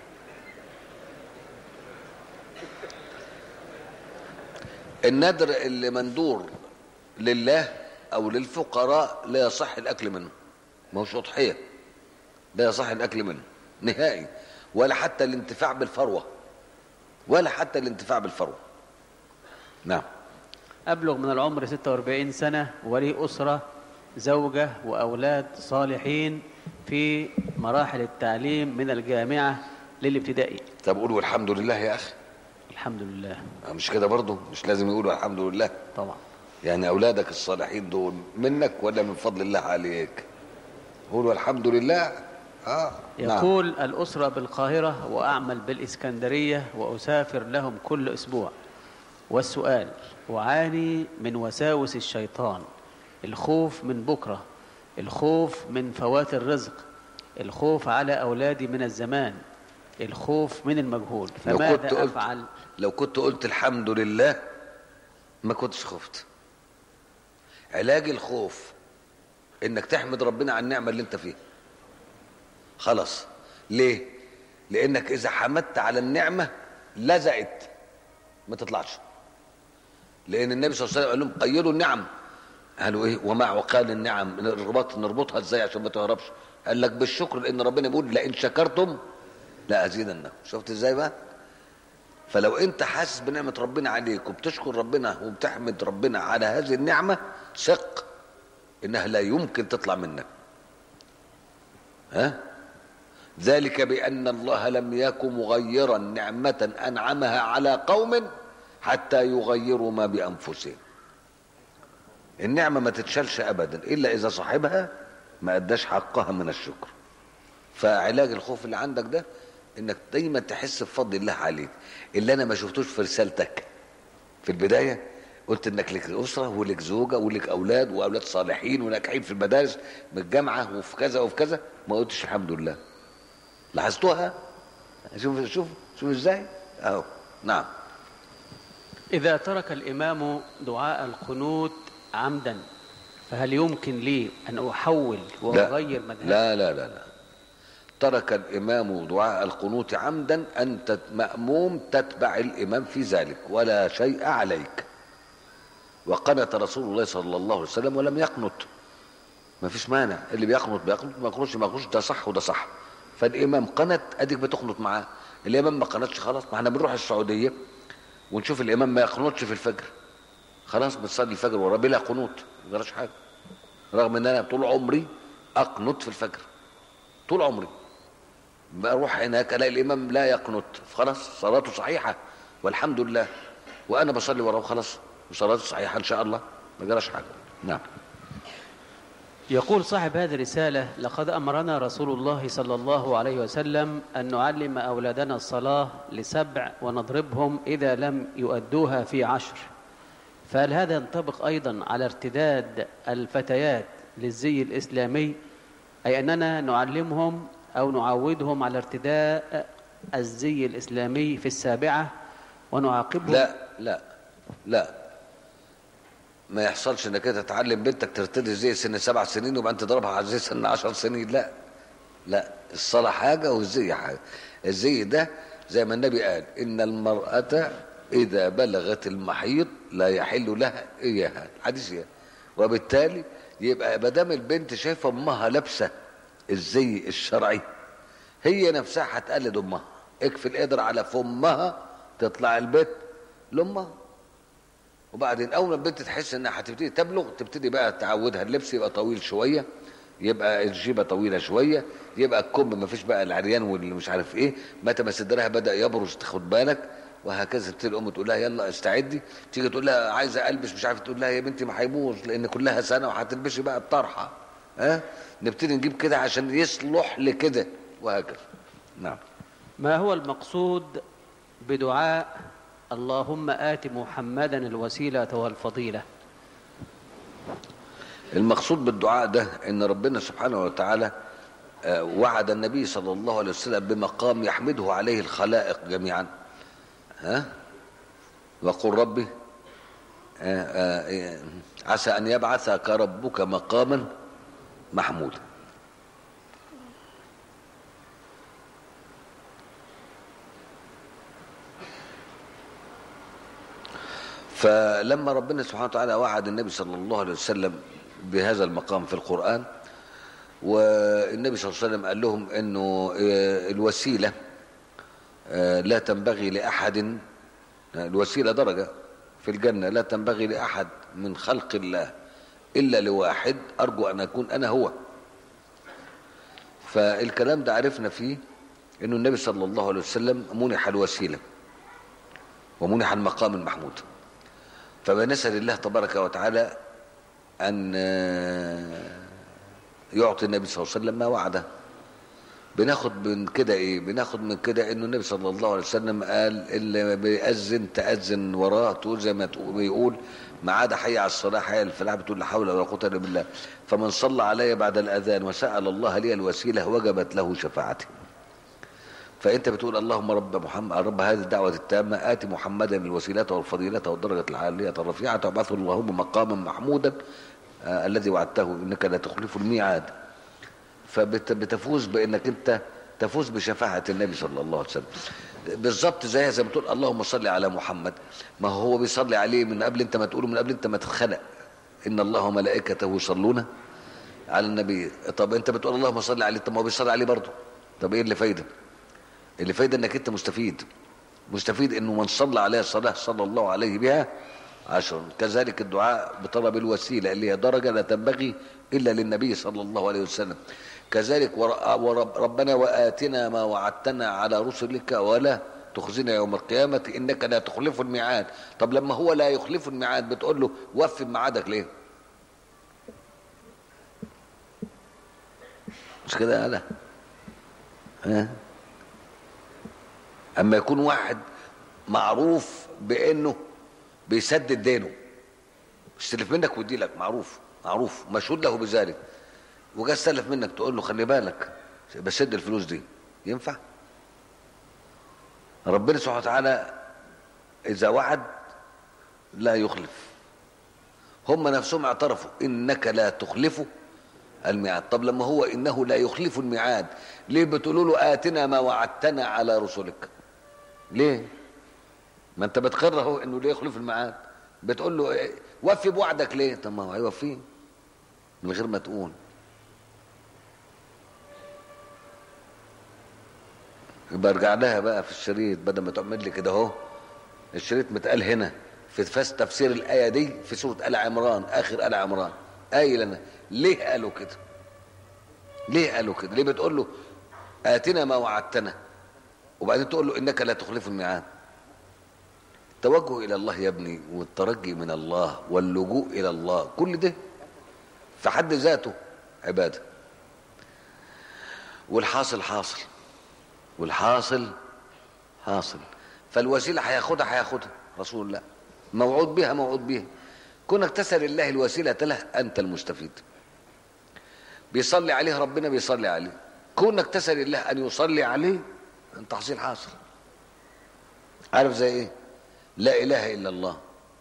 النذر اللي مندور لله او للفقراء لا يصح الاكل منه ما هوش اضحيه لا يصح الاكل منه نهائي ولا حتى الانتفاع بالفروه ولا حتى الانتفاع بالفروه نعم أبلغ من العمر 46 سنة ولي أسرة زوجة وأولاد صالحين في مراحل التعليم من الجامعة للابتدائي طب قولوا الحمد لله يا اخي الحمد لله مش كده برضه مش لازم يقولوا الحمد لله طبعا يعني اولادك الصالحين دول منك ولا من فضل الله عليك قولوا الحمد لله اه نعم. يقول الأسرة بالقاهرة وأعمل بالإسكندرية وأسافر لهم كل أسبوع والسؤال أعاني من وساوس الشيطان الخوف من بكرة الخوف من فوات الرزق الخوف على أولادي من الزمان الخوف من المجهول لو كنت فماذا قلت أفعل لو كنت قلت الحمد لله ما كنتش خفت علاج الخوف انك تحمد ربنا على النعمه اللي انت فيها خلاص ليه لانك اذا حمدت على النعمه لزقت ما تطلعش لان النبي صلى الله عليه وسلم قال لهم قيدوا النعم قالوا ايه ومع وقال النعم نربط نربطها ازاي عشان ما تهربش قال لك بالشكر لان ربنا بيقول لئن شكرتم لازيدنكم شفت ازاي بقى فلو انت حاسس بنعمه ربنا عليك وبتشكر ربنا وبتحمد ربنا على هذه النعمه ثق انها لا يمكن تطلع منك ها ذلك بان الله لم يكن مغيرا نعمه انعمها على قوم حتى يغيروا ما بانفسهم النعمه ما تتشالش ابدا الا اذا صاحبها ما اداش حقها من الشكر فعلاج الخوف اللي عندك ده انك دايما تحس بفضل الله عليك اللي انا ما شفتوش في رسالتك في البدايه قلت انك لك اسره ولك زوجه ولك اولاد واولاد صالحين وناجحين في المدارس من الجامعه وفي كذا وفي كذا ما قلتش الحمد لله لاحظتوها شوف شوف شوف ازاي اهو نعم إذا ترك الإمام دعاء القنوت عمدا فهل يمكن لي أن أحول وأغير مذهبي لا لا لا لا ترك الإمام دعاء القنوت عمدا أنت مأموم تتبع الإمام في ذلك ولا شيء عليك وقنت رسول الله صلى الله عليه وسلم ولم يقنط ما فيش مانع اللي بيقنط بيقنط ما يقنطش ما يقنطش ده صح وده صح فالإمام قنت أديك بتقنط معاه الإمام ما قنطش خلاص ما احنا بنروح السعودية ونشوف الإمام ما يقنطش في الفجر خلاص بتصلي الفجر وراه بلا قنوط ما جراش حاجه رغم ان انا طول عمري اقنط في الفجر طول عمري بروح هناك الاقي الامام لا يقنط خلاص صلاته صحيحه والحمد لله وانا بصلي وراه خلاص وصلاته صحيحه ان شاء الله ما جراش حاجه نعم يقول صاحب هذه الرسالة لقد أمرنا رسول الله صلى الله عليه وسلم أن نعلم أولادنا الصلاة لسبع ونضربهم إذا لم يؤدوها في عشر فهل هذا ينطبق أيضا على ارتداد الفتيات للزي الإسلامي أي أننا نعلمهم أو نعودهم على ارتداء الزي الإسلامي في السابعة ونعاقبهم لا لا لا ما يحصلش انك انت تعلم بنتك ترتدي زي سن سبع سنين وبعدين تضربها على زي سن عشر سنين لا لا الصلاة حاجة والزي حاجة الزي ده زي ما النبي قال إن المرأة إذا بلغت المحيض لا يحل لها إياها الحديث يعني وبالتالي يبقى ما دام البنت شايفة أمها لابسة الزي الشرعي هي نفسها هتقلد أمها اكفي القدر على فمها تطلع البيت لأمها وبعدين اول ما البنت تحس انها هتبتدي تبلغ تبتدي بقى تعودها اللبس يبقى طويل شويه يبقى الجيبه طويله شويه يبقى الكم ما فيش بقى العريان واللي مش عارف ايه متى ما صدرها بدا يبرز تاخد بالك وهكذا تبتدي الام تقول لها يلا استعدي تيجي تقول لها عايزه البس مش عارف تقول لها يا بنتي ما هيبوظ لان كلها سنه وهتلبسي بقى الطرحه ها نبتدي نجيب كده عشان يصلح لكده وهكذا نعم ما هو المقصود بدعاء اللهم آت محمدا الوسيلة والفضيلة المقصود بالدعاء ده ان ربنا سبحانه وتعالى آه، وعد النبي صلى الله عليه وسلم بمقام يحمده عليه الخلائق جميعا ها وقل ربي آه، آه، آه، عسى ان يبعثك ربك مقاما محمودا فلما ربنا سبحانه وتعالى وعد النبي صلى الله عليه وسلم بهذا المقام في القرآن والنبي صلى الله عليه وسلم قال لهم انه آه، الوسيلة آه، لا تنبغي لأحد الوسيلة درجة في الجنة لا تنبغي لأحد من خلق الله إلا لواحد أرجو أن أكون أنا هو فالكلام ده عرفنا فيه أنه النبي صلى الله عليه وسلم منح الوسيلة ومنح المقام المحمود فبنسأل الله تبارك وتعالى أن يعطي النبي صلى الله عليه وسلم ما وعده بناخد من كده ايه بناخد من كده انه النبي صلى الله عليه وسلم قال اللي بيأذن تأذن وراه تقول زي ما تقول بيقول ما عاد حي على الصلاة حي على الفلاح بتقول لا حول ولا قوة الا بالله فمن صلى علي بعد الأذان وسأل الله لي الوسيلة وجبت له شفاعتي فانت بتقول اللهم رب محمد رب هذه الدعوه التامه ات محمدا الوسيله والفضيله والدرجه العاليه الرفيعه وابعثه اللهم مقاما محمودا آه الذي وعدته انك لا تخلف الميعاد فبتفوز بانك انت تفوز بشفاعه النبي صلى الله عليه وسلم بالظبط زي زي ما بتقول اللهم صل على محمد ما هو بيصلي عليه من قبل انت ما تقوله من قبل انت ما تتخلق ان الله وملائكته يصلون على النبي طب انت بتقول اللهم صل عليه طب ما هو بيصلي عليه برضه طب ايه اللي فايده اللي فايده انك انت مستفيد مستفيد انه من صلى عليه الصلاه صلى الله عليه بها عشرا كذلك الدعاء بطلب الوسيله اللي هي درجه لا تنبغي الا للنبي صلى الله عليه وسلم كذلك ور- ورب ربنا واتنا ما وعدتنا على رسلك ولا تخزنا يوم القيامه انك لا تخلف الميعاد طب لما هو لا يخلف الميعاد بتقول له وفي بميعادك ليه مش كده انا ها اما يكون واحد معروف بانه بيسدد دينه يستلف منك ويدي لك معروف معروف مشهود له بذلك وجا استلف منك تقول له خلي بالك بسد الفلوس دي ينفع ربنا سبحانه وتعالى اذا وعد لا يخلف هم نفسهم اعترفوا انك لا تخلف الميعاد طب لما هو انه لا يخلف الميعاد ليه بتقولوا له اتنا ما وعدتنا على رسلك ليه ما انت بتقره انه ليه يخلف الميعاد بتقول له إيه؟ وفي بوعدك ليه طب ما هو هيوفيه من غير ما تقول يبقى ارجع لها بقى في الشريط بدل ما تعمل لي كده اهو الشريط متقال هنا في فاس تفسير الآية دي في سورة آل عمران آخر آل عمران قايل لنا ليه قالوا كده ليه قالوا كده ليه بتقول له آتنا ما وعدتنا وبعدين تقول له إنك لا تخلف الميعاد التوجه إلى الله يا ابني والترجي من الله واللجوء إلى الله كل ده في حد ذاته عبادة والحاصل حاصل والحاصل حاصل فالوسيلة هياخدها هياخدها رسول الله موعود بها موعود بها كونك تسأل الله الوسيلة له أنت المستفيد بيصلي عليه ربنا بيصلي عليه كونك تسأل الله أن يصلي عليه أنت تحصيل حاصل عارف زي إيه لا إله إلا الله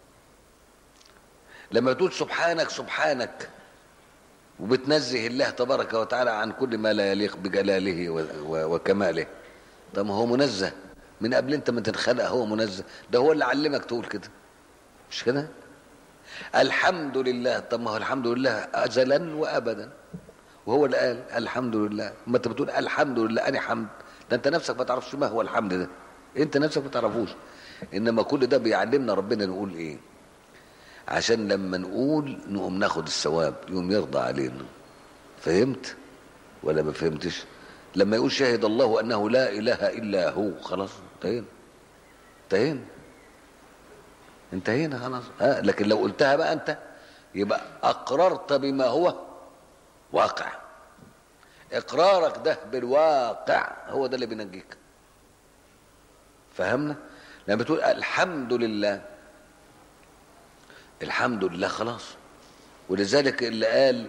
لما تقول سبحانك سبحانك وبتنزه الله تبارك وتعالى عن كل ما لا يليق بجلاله و- و- وكماله طب ما هو منزه من قبل انت ما تنخلق هو منزه ده هو اللي علمك تقول كده مش كده الحمد لله طب ما هو الحمد لله ازلا وابدا وهو اللي قال الحمد لله ما انت بتقول الحمد لله انا حمد ده انت نفسك ما تعرفش ما هو الحمد ده انت نفسك ما تعرفوش انما كل ده بيعلمنا ربنا نقول ايه عشان لما نقول نقوم ناخد الثواب يقوم يرضى علينا فهمت ولا ما فهمتش لما يقول شهد الله انه لا اله الا هو خلاص انتهينا انتهينا انتهينا خلاص ها لكن لو قلتها بقى انت يبقى اقررت بما هو واقع اقرارك ده بالواقع هو ده اللي بينجيك فهمنا لما بتقول الحمد لله الحمد لله خلاص ولذلك اللي قال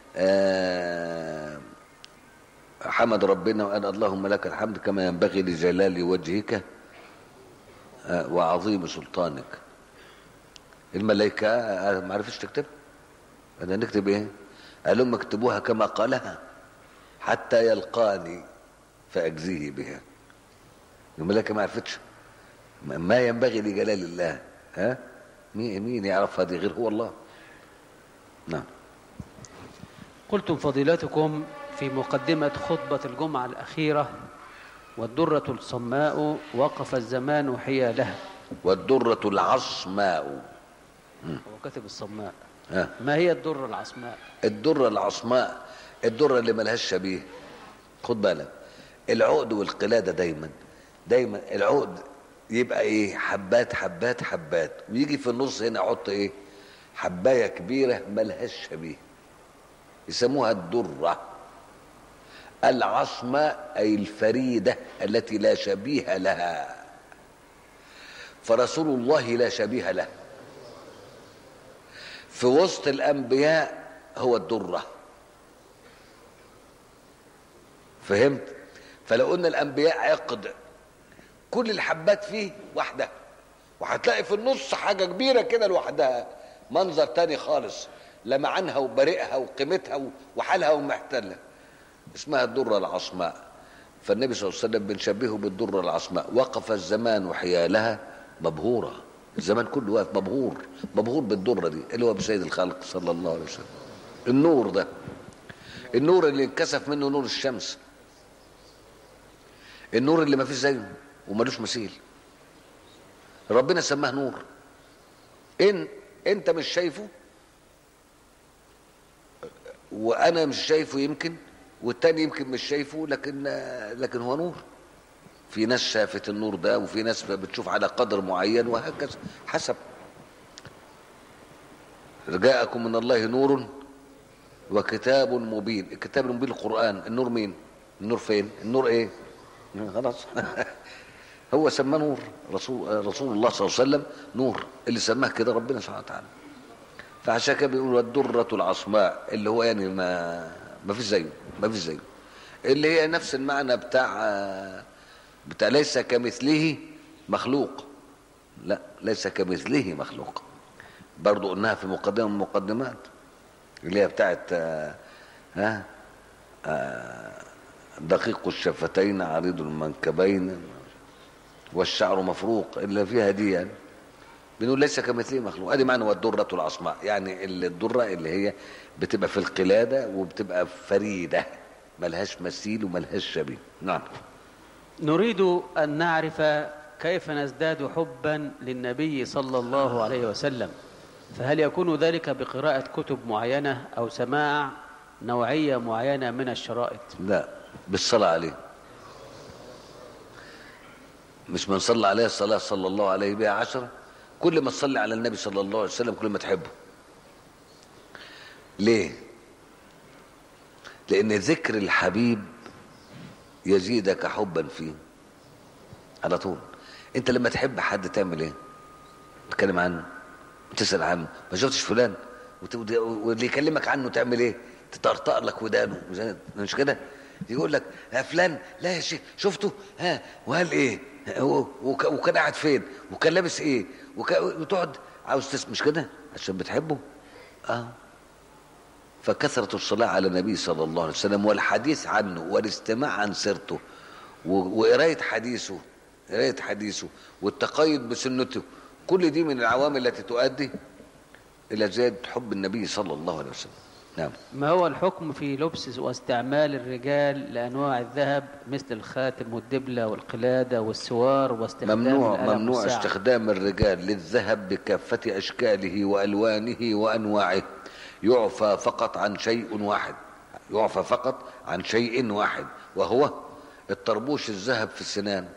آه حمد ربنا وقال اللهم لك الحمد كما ينبغي لجلال وجهك آه وعظيم سلطانك الملائكة آه ما عرفتش تكتب انا نكتب ايه قال لهم اكتبوها كما قالها حتى يلقاني فاجزيه بها الملائكة ما عرفتش ما ينبغي لجلال الله ها مين مين يعرف هذه غير هو الله نعم قلتم فضيلتكم في مقدمة خطبة الجمعة الأخيرة والدرة الصماء وقف الزمان حيالها والدرة العصماء هو كاتب الصماء ها ما هي الدرة العصماء الدرة العصماء الدرة اللي ملهاش شبيه خد بالك العقد والقلادة دايما دايما العقد يبقى ايه حبات حبات حبات ويجي في النص هنا احط ايه حباية كبيرة ملهاش شبيه يسموها الدرة العصماء أي الفريدة التي لا شبيه لها فرسول الله لا شبيه له في وسط الأنبياء هو الدرة فهمت فلو قلنا الأنبياء عقد كل الحبات فيه واحدة وهتلاقي في النص حاجة كبيرة كده لوحدها منظر تاني خالص لمعنها وبرئها وقيمتها وحالها ومحتلة اسمها الدرة العصماء فالنبي صلى الله عليه وسلم بنشبهه بالدرة العصماء وقف الزمان حيالها مبهورة الزمان كله واقف مبهور مبهور بالدرة دي اللي هو بسيد الخلق صلى الله عليه وسلم النور ده النور اللي انكسف منه نور الشمس النور اللي ما فيش زيه وملوش مثيل ربنا سماه نور ان انت مش شايفه وانا مش شايفه يمكن والتاني يمكن مش شايفه لكن لكن هو نور في ناس شافت النور ده وفي ناس بتشوف على قدر معين وهكذا حسب جاءكم من الله نور وكتاب مبين الكتاب المبين القرآن النور مين النور فين النور ايه خلاص هو سماه نور رسول رسول الله صلى الله عليه وسلم نور اللي سماه كده ربنا سبحانه وتعالى فعشان كده بيقولوا الدرة العصماء اللي هو يعني ما ما فيش زيه ما فيش زيه اللي هي نفس المعنى بتاع بتاع ليس كمثله مخلوق لا ليس كمثله مخلوق برضو قلناها في مقدمة من المقدمات اللي هي بتاعت آه ها آه دقيق الشفتين عريض المنكبين والشعر مفروق اللي فيها دي يعني بنقول ليس كمثله مخلوق ادي معنى والدرة العصماء يعني الدرة اللي هي بتبقى في القلادة وبتبقى فريدة ملهاش مثيل وملهاش شبيه نعم نريد أن نعرف كيف نزداد حبا للنبي صلى الله عليه وسلم فهل يكون ذلك بقراءة كتب معينة أو سماع نوعية معينة من الشرائط لا بالصلاة عليه مش من صلى عليه الصلاة صلى الله عليه بها عشرة كل ما تصلي على النبي صلى الله عليه وسلم كل ما تحبه ليه لأن ذكر الحبيب يزيدك حبا فيه على طول انت لما تحب حد تعمل ايه تتكلم عنه تسأل عنه ما شفتش فلان وت- وت- واللي يكلمك عنه تعمل ايه تطرطق لك ودانه مش كده يقول لك يا فلان لا يا شيخ شفته ها وقال ايه هو- وك- وكان قاعد فين وكان لابس ايه وك- وتقعد عاوز تسمع مش كده عشان بتحبه اه فكثرة الصلاة على النبي صلى الله عليه وسلم والحديث عنه والاستماع عن سيرته و- وقراية حديثه قراية حديثه والتقيد بسنته كل دي من العوامل التي تؤدي إلى زيادة حب النبي صلى الله عليه وسلم نعم ما هو الحكم في لبس واستعمال الرجال لأنواع الذهب مثل الخاتم والدبلة والقلادة والسوار واستخدام ممنوع القلم ممنوع والساعة؟ استخدام الرجال للذهب بكافة أشكاله وألوانه وأنواعه يعفى فقط عن شيء واحد يعفى فقط عن شيء واحد وهو الطربوش الذهب في السنان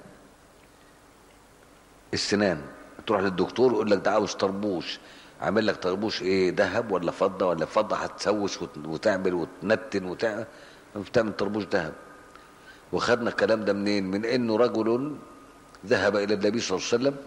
السنان تروح للدكتور يقول لك ده عاوز طربوش عامل لك طربوش ايه ذهب ولا فضه ولا فضه هتسوس وت- وتعمل وتنتن وتعمل بتعمل طربوش ذهب وخدنا الكلام ده منين من انه رجل ذهب الى النبي صلى الله عليه وسلم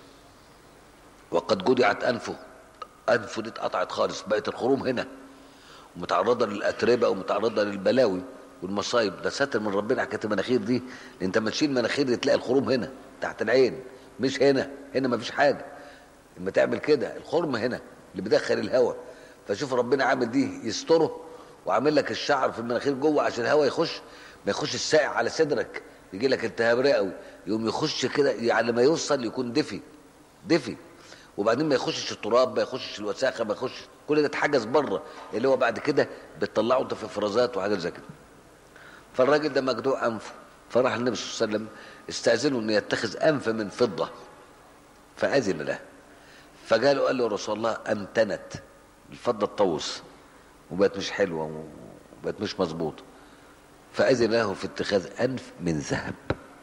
وقد جدعت انفه انفه دي اتقطعت خالص بقت الخروم هنا ومتعرضه للاتربه ومتعرضه للبلاوي والمصايب ده ساتر من ربنا حكايه المناخير دي لأن انت لما تشيل مناخير دي تلاقي الخروم هنا تحت العين مش هنا هنا مفيش حاجه لما تعمل كده الخرم هنا اللي بيدخل الهواء فشوف ربنا عامل دي يستره وعامل لك الشعر في المناخير جوه عشان الهواء يخش ما يخش السائع على صدرك يجي لك التهاب رئوي يقوم يخش كده يعني ما يوصل يكون دفي دفي وبعدين ما يخشش التراب ما يخشش الوساخه ما يخش كل ده اتحجز بره اللي هو بعد كده بتطلعه انت في افرازات وحاجات زي كده فالراجل ده مجدوع انفه فراح النبي صلى الله عليه وسلم استاذنه انه يتخذ انف من فضه فاذن له فقال له قال له يا رسول الله امتنت الفضه تطوس وبقت مش حلوه وبقت مش مظبوطه فاذن له في اتخاذ انف من ذهب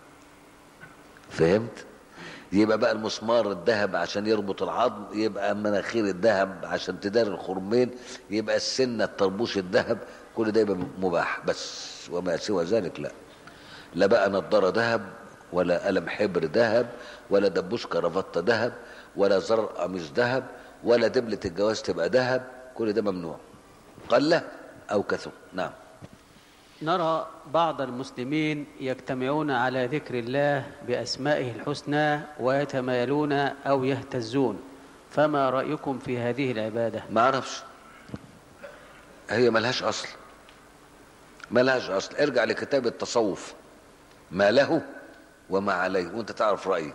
فهمت يبقى بقى المسمار الذهب عشان يربط العظم يبقى مناخير الذهب عشان تدار الخرمين يبقى السنه الطربوش الذهب كل ده يبقى مباح بس وما سوى ذلك لا لا بقى نضاره ذهب ولا قلم حبر ذهب ولا دبوس كرافته ذهب ولا زر قميص ذهب ولا دبلة الجواز تبقى ذهب كل ده ممنوع قل او كثر نعم نرى بعض المسلمين يجتمعون على ذكر الله بأسمائه الحسنى ويتمايلون أو يهتزون فما رأيكم في هذه العبادة ما اعرفش هي ملهاش اصل ملهاش اصل ارجع لكتاب التصوف ما له وما عليه وانت تعرف رايي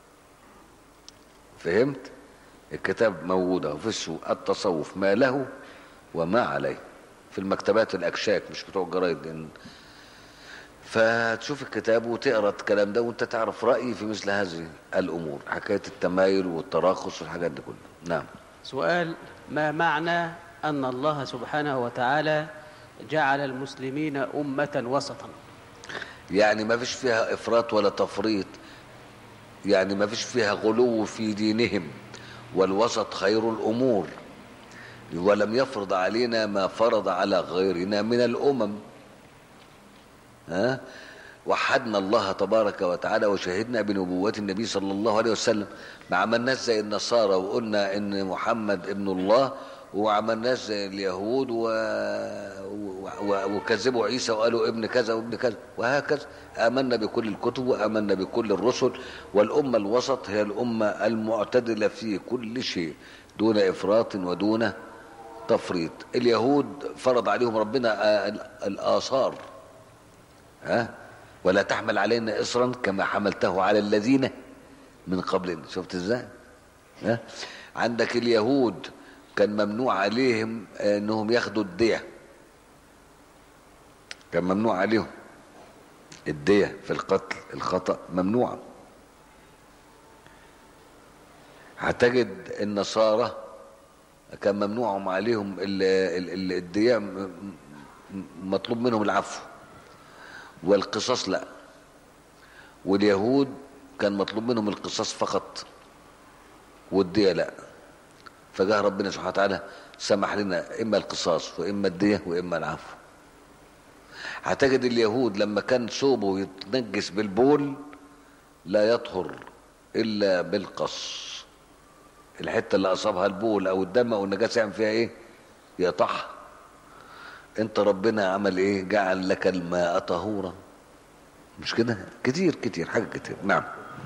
فهمت الكتاب موجود اهو في السوق التصوف ما له وما عليه في المكتبات الاكشاك مش بتوع الجرايد لان فتشوف الكتاب وتقرا الكلام ده وانت تعرف رايي في مثل هذه الامور حكايه التمايل والتراخص والحاجات دي كلها نعم سؤال ما معنى أن الله سبحانه وتعالى جعل المسلمين أمة وسطا يعني ما فيش فيها افراط ولا تفريط يعني ما فيش فيها غلو في دينهم والوسط خير الامور ولم يفرض علينا ما فرض على غيرنا من الامم ها وحدنا الله تبارك وتعالى وشهدنا بنبوة النبي صلى الله عليه وسلم ما عملناش زي النصارى وقلنا ان محمد ابن الله وعملناش زي اليهود و... و... و... وكذبوا عيسى وقالوا ابن كذا وابن كذا وهكذا آمنا بكل الكتب وآمنا بكل الرسل والأمة الوسط هي الأمة المعتدلة في كل شيء دون إفراط ودون تفريط اليهود فرض عليهم ربنا آ- الآثار ها ولا تحمل علينا إصرا كما حملته على الذين من قبلنا شفت ازاي ها عندك اليهود كان ممنوع عليهم انهم ياخدوا الدية كان ممنوع عليهم الدية في القتل الخطأ ممنوع هتجد النصارى كان ممنوع عليهم ال- ال- ال- الدياء م- م- مطلوب منهم العفو والقصاص لا واليهود كان مطلوب منهم القصاص فقط والدية لا فجاء ربنا سبحانه وتعالى سمح لنا اما القصاص واما الدية واما العفو هتجد اليهود لما كان ثوبه يتنجس بالبول لا يطهر الا بالقص الحته اللي اصابها البول او الدم او النجاسه يعمل فيها ايه يقطعها انت ربنا عمل ايه جعل لك الماء طهورا مش كده كتير كتير حاجه كتير نعم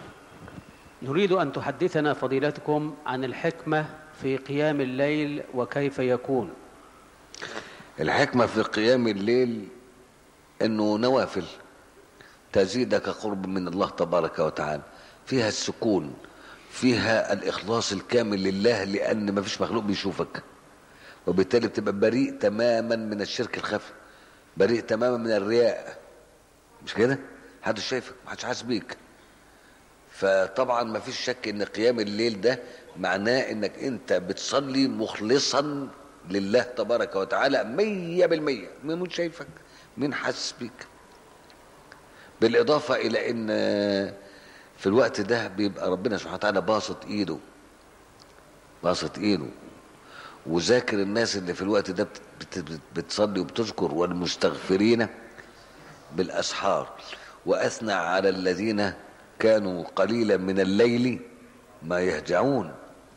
نريد أن تحدثنا فضيلتكم عن الحكمة في قيام الليل وكيف يكون الحكمه في قيام الليل انه نوافل تزيدك قرب من الله تبارك وتعالى فيها السكون فيها الاخلاص الكامل لله لان ما فيش مخلوق بيشوفك وبالتالي بتبقى بريء تماما من الشرك الخفي بريء تماما من الرياء مش كده محدش شايفك محدش حاسس بيك فطبعا ما فيش شك ان قيام الليل ده معناه انك انت بتصلي مخلصا لله تبارك وتعالى مية بالمية مين شايفك مين حاسس بيك بالاضافة الى ان في الوقت ده بيبقى ربنا سبحانه وتعالى باسط ايده باسط ايده وذاكر الناس اللي في الوقت ده بت- بت- بتصلي وبتذكر والمستغفرين بالاسحار واثنى على الذين كانوا قليلا من الليل ما يهجعون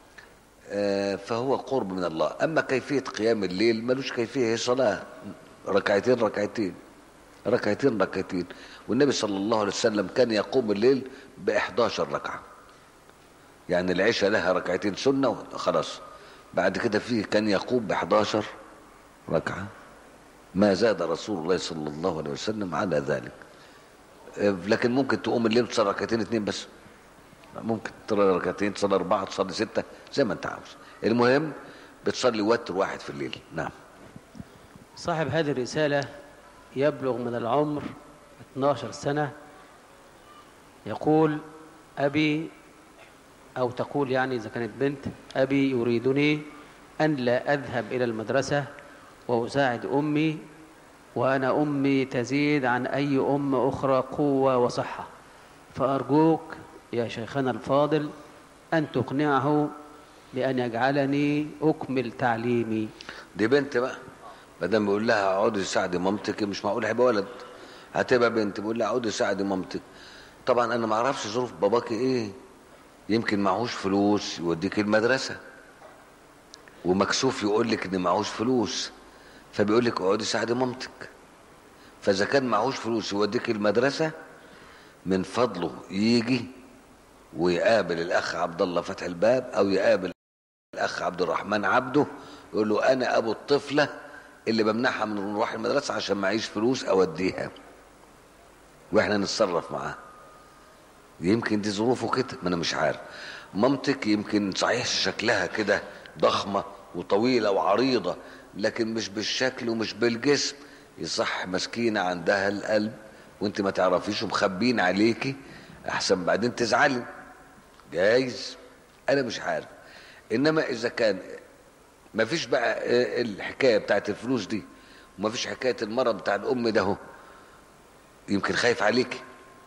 آه، فهو قرب من الله اما كيفيه قيام الليل ملوش كيفيه هي صلاه ركعتين ركعتين ركعتين ركعتين والنبي صلى الله عليه وسلم كان يقوم الليل ب 11 ركعه يعني العشاء لها ركعتين سنه خلاص بعد كده فيه كان يقوم ب 11 ركعه ما زاد رسول الله صلى الله عليه وسلم على ذلك آه، لكن ممكن تقوم الليل تصلي ركعتين اتنين بس ممكن تصلي ركعتين تصلي اربعه تصلي سته زي ما انت عاوز المهم بتصلي وتر واحد في الليل نعم صاحب هذه الرسالة يبلغ من العمر 12 سنة يقول أبي أو تقول يعني إذا كانت بنت أبي يريدني أن لا أذهب إلى المدرسة وأساعد أمي وأنا أمي تزيد عن أي أم أخرى قوة وصحة فأرجوك يا شيخنا الفاضل أن تقنعه بأن يجعلني أكمل تعليمي دي بنت بقى ما دام بيقول لها اقعدي ساعدي مامتك مش معقول هيبقى ولد هتبقى بنت بيقول لها اقعدي ساعدي مامتك طبعا انا ما اعرفش ظروف باباكي ايه يمكن معهوش فلوس يوديك المدرسه ومكسوف يقول لك ان معهوش فلوس فبيقول لك اقعدي ساعدي مامتك فاذا كان معهوش فلوس يوديك المدرسه من فضله يجي ويقابل الاخ عبد الله فتح الباب او يقابل الاخ عبد الرحمن عبده يقول له انا ابو الطفله اللي بمنعها من نروح المدرسه عشان معيش فلوس اوديها واحنا نتصرف معاه يمكن دي ظروفه كده ما انا مش عارف مامتك يمكن صحيح شكلها كده ضخمه وطويله وعريضه لكن مش بالشكل ومش بالجسم يصح مسكينه عندها القلب وانت ما تعرفيش ومخبين عليكي احسن بعدين تزعلي جايز انا مش عارف انما اذا كان ما فيش بقى آه، الحكايه بتاعت الفلوس دي وما فيش حكايه المرض بتاع الام ده هو يمكن خايف عليك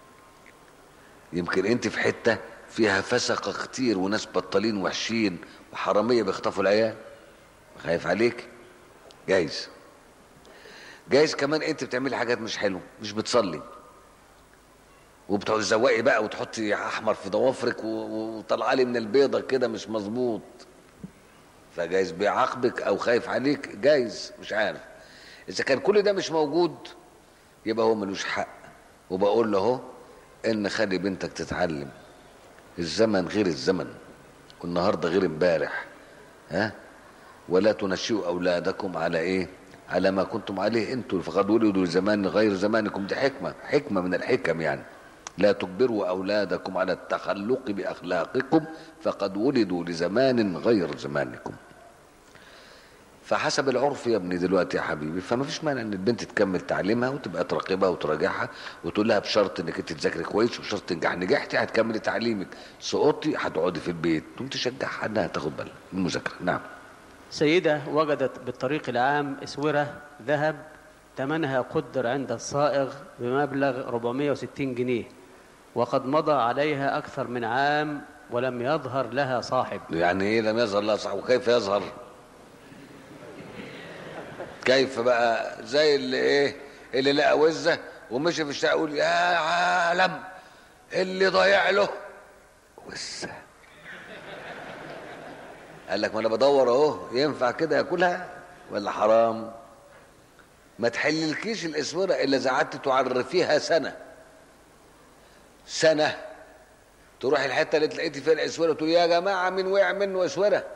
يمكن انت في حته فيها فسقه كتير وناس بطالين وحشين وحراميه بيخطفوا العيال خايف عليك جايز جايز كمان انت بتعملي حاجات مش حلوه مش بتصلي وبتزوقي بقى وتحطي احمر في ضوافرك و- و- وطلع لي من البيضه كده مش مظبوط فجايز بيعاقبك او خايف عليك جايز مش عارف اذا كان كل ده مش موجود يبقى هو ملوش حق وبقول له اهو ان خلي بنتك تتعلم الزمن غير الزمن والنهارده غير امبارح ها ولا تنشئوا اولادكم على ايه على ما كنتم عليه انتم فقد ولدوا لزمان غير زمانكم دي حكمه حكمه من الحكم يعني لا تجبروا اولادكم على التخلق باخلاقكم فقد ولدوا لزمان غير زمانكم فحسب العرف يا ابني دلوقتي يا حبيبي فما فيش مانع ان البنت تكمل تعليمها وتبقى تراقبها وتراجعها وتقول لها بشرط انك انت تذاكري كويس وبشرط تنجح نجحتي هتكملي تعليمك سقطتي هتقعدي في البيت تقوم تشجعها انها تاخد بالها من المذاكره نعم سيدة وجدت بالطريق العام اسورة ذهب ثمنها قدر عند الصائغ بمبلغ 460 جنيه وقد مضى عليها أكثر من عام ولم يظهر لها صاحب يعني ايه لم يظهر لها صاحب وكيف يظهر كيف بقى زي اللي ايه اللي لقى وزه ومشي في الشارع يقول يا عالم اللي ضايع له وزه قال لك ما انا بدور اهو ينفع كده ياكلها ولا حرام ما تحللكيش الاسوره الا اذا قعدت تعرفيها سنه سنه تروح الحته اللي تلاقيتي فيها الاسوره تقول يا جماعه مين وقع منه اسوره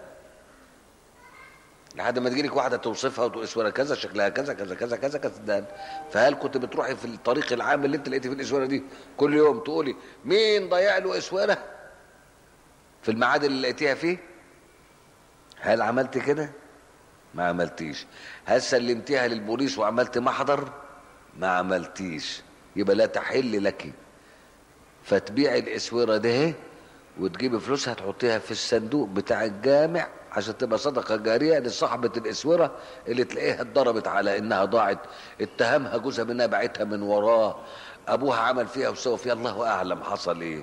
لحد ما تجيلك واحده توصفها وتقول اسوره كذا شكلها كذا كذا كذا كذا كذا ده فهل كنت بتروحي في الطريق العام اللي انت لقيتي فيه الاسوره دي كل يوم تقولي مين ضيع له اسوره في الميعاد اللي لقيتيها فيه هل عملت كده ما عملتيش هل سلمتيها للبوليس وعملت محضر ما عملتيش يبقى لا تحل لك فتبيعي الاسوره ده وتجيبي فلوسها تحطيها في الصندوق بتاع الجامع عشان تبقى صدقه جاريه لصاحبه الاسوره اللي تلاقيها اتضربت على انها ضاعت اتهمها جوزها بانها باعتها من وراه ابوها عمل فيها وسوى فيها الله اعلم حصل ايه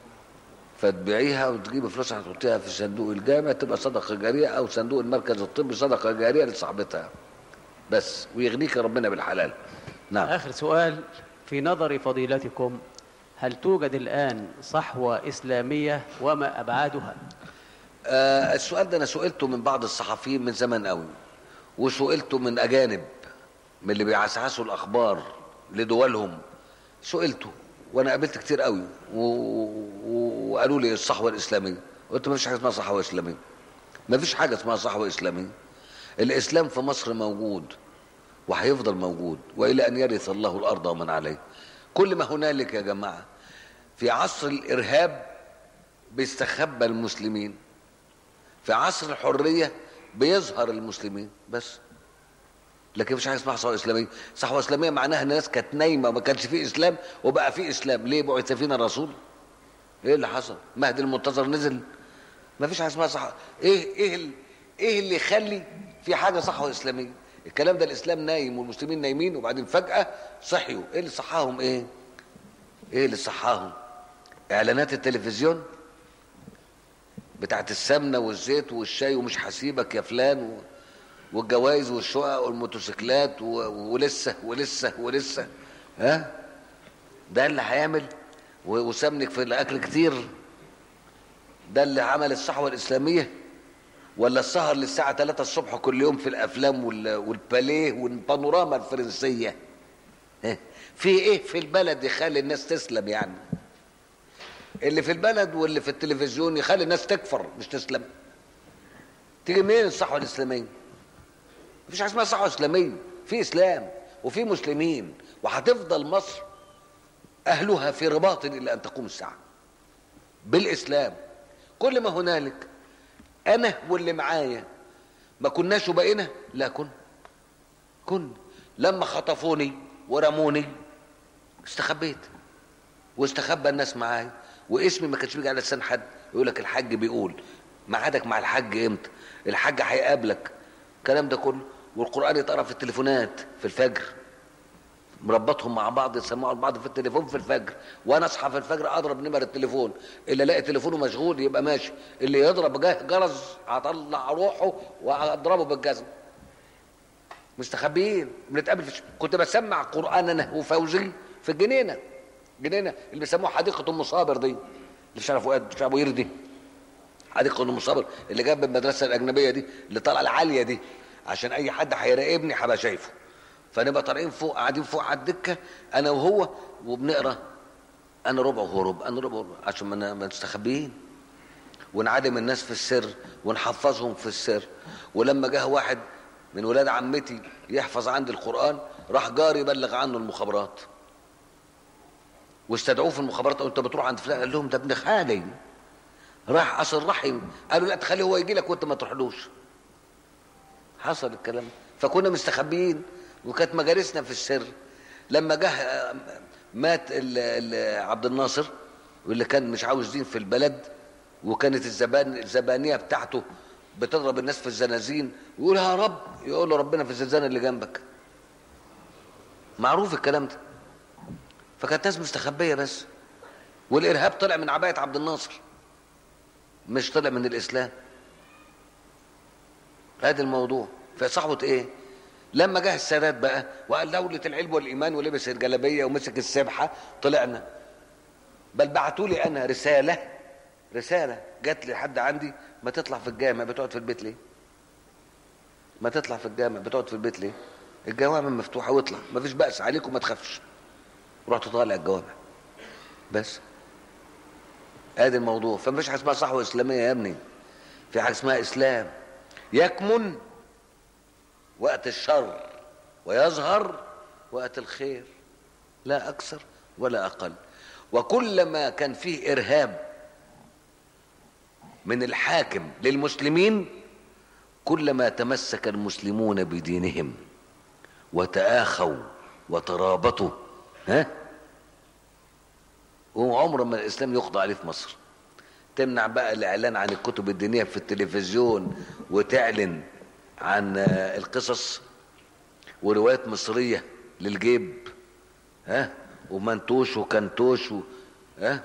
فتبيعيها وتجيبي فلوسها تحطيها في صندوق الجامع تبقى صدقه جاريه او صندوق المركز الطبي صدقه جاريه لصاحبتها بس ويغنيك ربنا بالحلال نعم آخر سؤال في نظر فضيلتكم هل توجد الآن صحوة إسلامية وما أبعادها آه السؤال ده انا سئلته من بعض الصحفيين من زمان قوي وسئلته من اجانب من اللي بيعسعسوا الاخبار لدولهم سئلته وانا قابلت كتير قوي و... و... وقالوا لي الصحوه الاسلاميه قلت ما فيش حاجه اسمها صحوه اسلاميه ما فيش حاجه اسمها صحوه اسلاميه الاسلام في مصر موجود وهيفضل موجود والى ان يرث الله الارض ومن عليه كل ما هنالك يا جماعه في عصر الارهاب بيستخبى المسلمين في عصر الحريه بيظهر المسلمين بس لكن مفيش حاجه اسمها صحوه اسلاميه صحوه اسلاميه معناها ان الناس كانت نايمه وما كانش فيه اسلام وبقى فيه اسلام ليه بعث فينا الرسول ايه اللي حصل مهدي المنتظر نزل ما فيش حاجه اسمها صح ايه ايه ال... ايه اللي يخلي في حاجه صحوه اسلاميه الكلام ده الاسلام نايم والمسلمين نايمين وبعدين فجاه صحيوا ايه اللي صحاهم ايه ايه اللي صحاهم اعلانات التلفزيون بتاعت السمنه والزيت والشاي ومش هسيبك يا فلان و... والجوائز والشقق والموتوسيكلات و... ولسه ولسه ولسه ها ده اللي هيعمل و... وسمنك في الاكل كتير ده اللي عمل الصحوه الاسلاميه ولا السهر للساعه 3 الصبح كل يوم في الافلام وال... والباليه والبانوراما الفرنسيه ها؟ في ايه في البلد يخلي الناس تسلم يعني اللي في البلد واللي في التلفزيون يخلي الناس تكفر مش تسلم تيجي منين الصحوه الاسلاميه مفيش حاجه اسمها صحوه اسلاميه في اسلام وفي مسلمين وهتفضل مصر اهلها في رباط الى ان تقوم الساعه بالاسلام كل ما هنالك انا واللي معايا ما كناش وبقينا لا كن كن لما خطفوني ورموني استخبيت واستخبى الناس معايا واسمي ما كانش بيجي على لسان حد يقول لك الحاج بيقول ميعادك مع الحاج امتى الحاج هيقابلك الكلام ده كله والقران يتقرا في التليفونات في الفجر مربطهم مع بعض يسمعوا لبعض في التليفون في الفجر وانا اصحى في الفجر اضرب نمر التليفون اللي الاقي تليفونه مشغول يبقى ماشي اللي يضرب جه جرس هطلع روحه واضربه بالجزم مستخبيين بنتقابل في كنت بسمع قران انا وفوزي في الجنينه جنينه اللي بيسموها حديقه ام صابر دي اللي في شارع فؤاد في شارع ابو دي حديقه ام صابر اللي جنب المدرسه الاجنبيه دي اللي طالعه العاليه دي عشان اي حد هيراقبني هبقى شايفه فنبقى طالعين فوق قاعدين فوق على الدكه انا وهو وبنقرا انا ربع وهو ربع انا ربع وربع عشان ما ما نستخبيين ونعلم الناس في السر ونحفظهم في السر ولما جه واحد من ولاد عمتي يحفظ عندي القران راح جاري يبلغ عنه المخابرات واستدعوه في المخابرات انت بتروح عند فلان قال لهم ده ابن خالي راح اصل رحم قالوا لا تخليه هو يجي لك وانت ما تروحلوش حصل الكلام ده. فكنا مستخبيين وكانت مجالسنا في السر لما جه آه، مات ال- ال- عبد الناصر واللي كان مش عاوز دين في البلد وكانت الزبان الزبانيه بتاعته بتضرب الناس في الزنازين ويقول يا رب يقول له ربنا في الزنزانه اللي جنبك معروف الكلام ده فكانت ناس مستخبيه بس والارهاب طلع من عبايه عبد الناصر مش طلع من الاسلام هذا الموضوع فصحوة ايه لما جه السادات بقى وقال دولة العلم والإيمان ولبس الجلابية ومسك السبحة طلعنا بل بعتوا لي أنا رسالة رسالة جات لي حد عندي ما تطلع في الجامع بتقعد في البيت ليه ما تطلع في الجامع بتقعد في البيت ليه الجوامع مفتوحة واطلع ما فيش بأس عليك وما تخافش رحت طالع الجوامع بس ادي الموضوع فمفيش حاجه اسمها صحوه اسلاميه يا ابني في حاجه اسمها اسلام يكمن وقت الشر ويظهر وقت الخير لا اكثر ولا اقل وكلما كان فيه ارهاب من الحاكم للمسلمين كلما تمسك المسلمون بدينهم وتآخوا وترابطوا ها وعمر ما الاسلام يقضى عليه في مصر تمنع بقى الاعلان عن الكتب الدينيه في التلفزيون وتعلن عن آه، القصص وروايات مصريه للجيب ها ومنتوش وكنتوش و... ها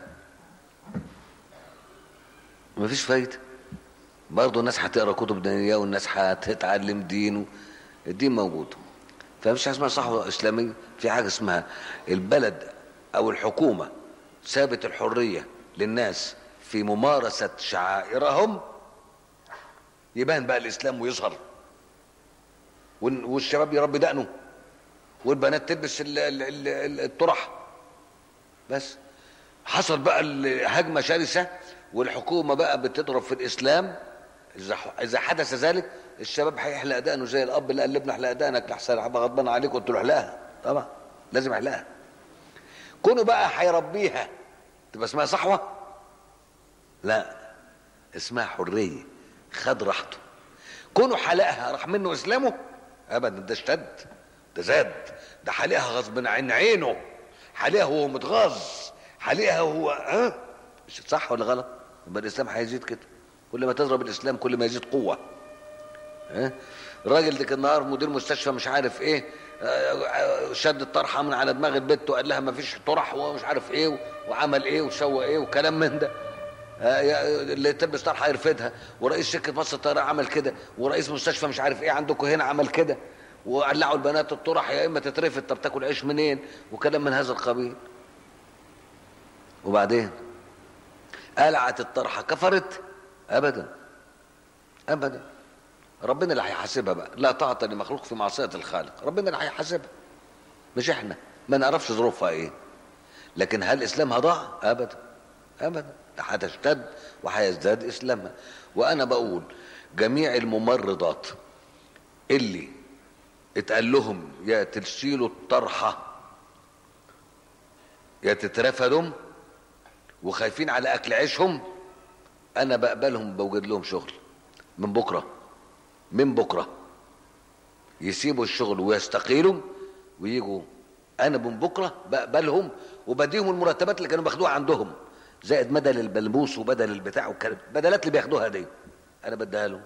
مفيش فايده برضه الناس هتقرا كتب دينيه والناس هتتعلم دين و... الدين موجود فمفيش حاجه اسمها صحوه اسلاميه في حاجه اسمها البلد او الحكومه سابت الحريه للناس في ممارسه شعائرهم يبان بقى الاسلام ويظهر وال- والشباب يربي دقنه والبنات تلبس ال- ال- ال- ال- الطرح بس حصل بقى الهجمه شرسه والحكومه بقى بتضرب في الاسلام اذا اذا حدث ذلك الشباب هيحلق دقنه زي الاب اللي قال لابنه احلق دقنك لحسن هبقى غضبان عليك قلت له احلقها طبعا لازم احلقها كونه بقى هيربيها تبقى اسمها صحوه لا اسمها حريه خد راحته كونه حلقها راح منه اسلامه ابدا ده اشتد ده زاد ده حلقها غصب عن عينه حلقها وهو متغاظ حلقها وهو ها مش صح ولا غلط يبقى الاسلام هيزيد كده كل ما تضرب الاسلام كل ما يزيد قوه ها الراجل ده كان النهار مدير مستشفى مش عارف ايه آه، آه، شد الطرحه من على دماغ البت وقال لها ما فيش طرح ومش عارف ايه وعمل ايه وسوى ايه وكلام من ده آه، يا- اللي تلبس طرحه يرفدها ورئيس شركه مصر الطيران عمل كده ورئيس مستشفى مش عارف ايه عندكم هنا عمل كده وقلعوا البنات الطرح يا اما تترفد طب تاكل عيش منين وكلام من هذا القبيل وبعدين قلعت الطرحه كفرت ابدا ابدا ربنا اللي هيحاسبها بقى لا طاعة لمخلوق في معصية الخالق ربنا اللي هيحاسبها مش احنا ما نعرفش ظروفها ايه لكن هل اسلامها ضاع ابدا ابدا ده هتشتد وهيزداد اسلامها وانا بقول جميع الممرضات اللي اتقال لهم يا تشيلوا الطرحه يا تترفدوا وخايفين على اكل عيشهم انا بقبلهم بوجد لهم شغل من بكره من بكره يسيبوا الشغل ويستقيلوا ويجوا انا من بكره بقبلهم وبديهم المرتبات اللي كانوا بياخدوها عندهم زائد بدل البلبوس وبدل البتاع والكلام بدلات اللي بياخدوها دي انا بديها لهم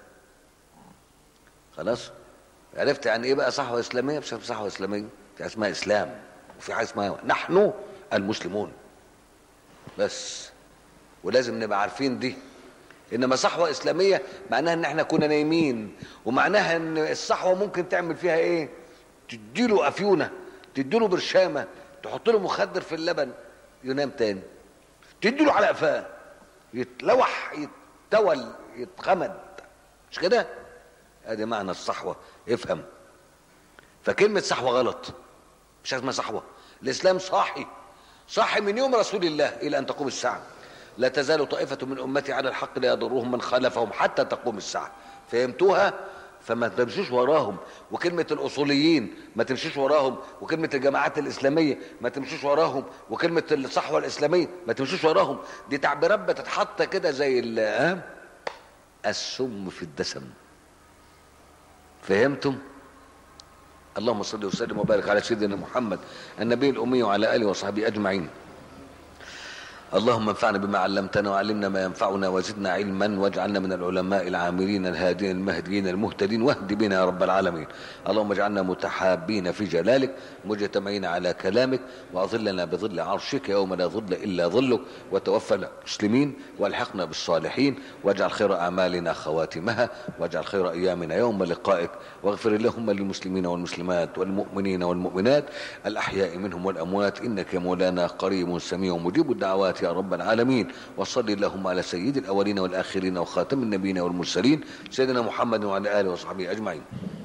خلاص عرفت يعني ايه بقى صحوه اسلاميه مش صحوه اسلاميه في اسمها اسلام وفي حاجه اسمها نحن المسلمون بس ولازم نبقى عارفين دي انما صحوه اسلاميه معناها ان احنا كنا نايمين ومعناها ان الصحوه ممكن تعمل فيها ايه تديله افيونه تديله برشامه تحط له مخدر في اللبن ينام تاني تديله على قفاه يتلوح يتول يتخمد مش كده ادي معنى الصحوه افهم فكلمه صحوه غلط مش اسمها صحوه الاسلام صاحي صاحي من يوم رسول الله الى ان تقوم الساعه لا تزال طائفه من امتي على الحق لا يضرهم من خالفهم حتى تقوم الساعه فهمتوها فما تمشوش وراهم وكلمة الأصوليين ما تمشوش وراهم وكلمة الجماعات الإسلامية ما تمشوش وراهم وكلمة الصحوة الإسلامية ما تمشوش وراهم دي تعبيرات بتتحط كده زي ال- ها؟ السم في الدسم فهمتم اللهم صل وسلم وبارك على سيدنا محمد النبي الأمي وعلى آله وصحبه أجمعين اللهم انفعنا بما علمتنا وعلمنا ما ينفعنا وزدنا علما واجعلنا من العلماء العاملين الهادين المهديين المهتدين واهد بنا يا رب العالمين اللهم اجعلنا متحابين في جلالك مجتمعين على كلامك واظلنا بظل عرشك يوم لا ظل الا ظلك وتوفنا مسلمين والحقنا بالصالحين واجعل خير اعمالنا خواتمها واجعل خير ايامنا يوم لقائك واغفر اللهم للمسلمين والمسلمات والمؤمنين والمؤمنات الاحياء منهم والاموات انك يا مولانا قريب سميع مجيب الدعوات يا رب العالمين وصل اللهم على سيد الاولين والاخرين وخاتم النبيين والمرسلين سيدنا محمد وعلى اله وصحبه اجمعين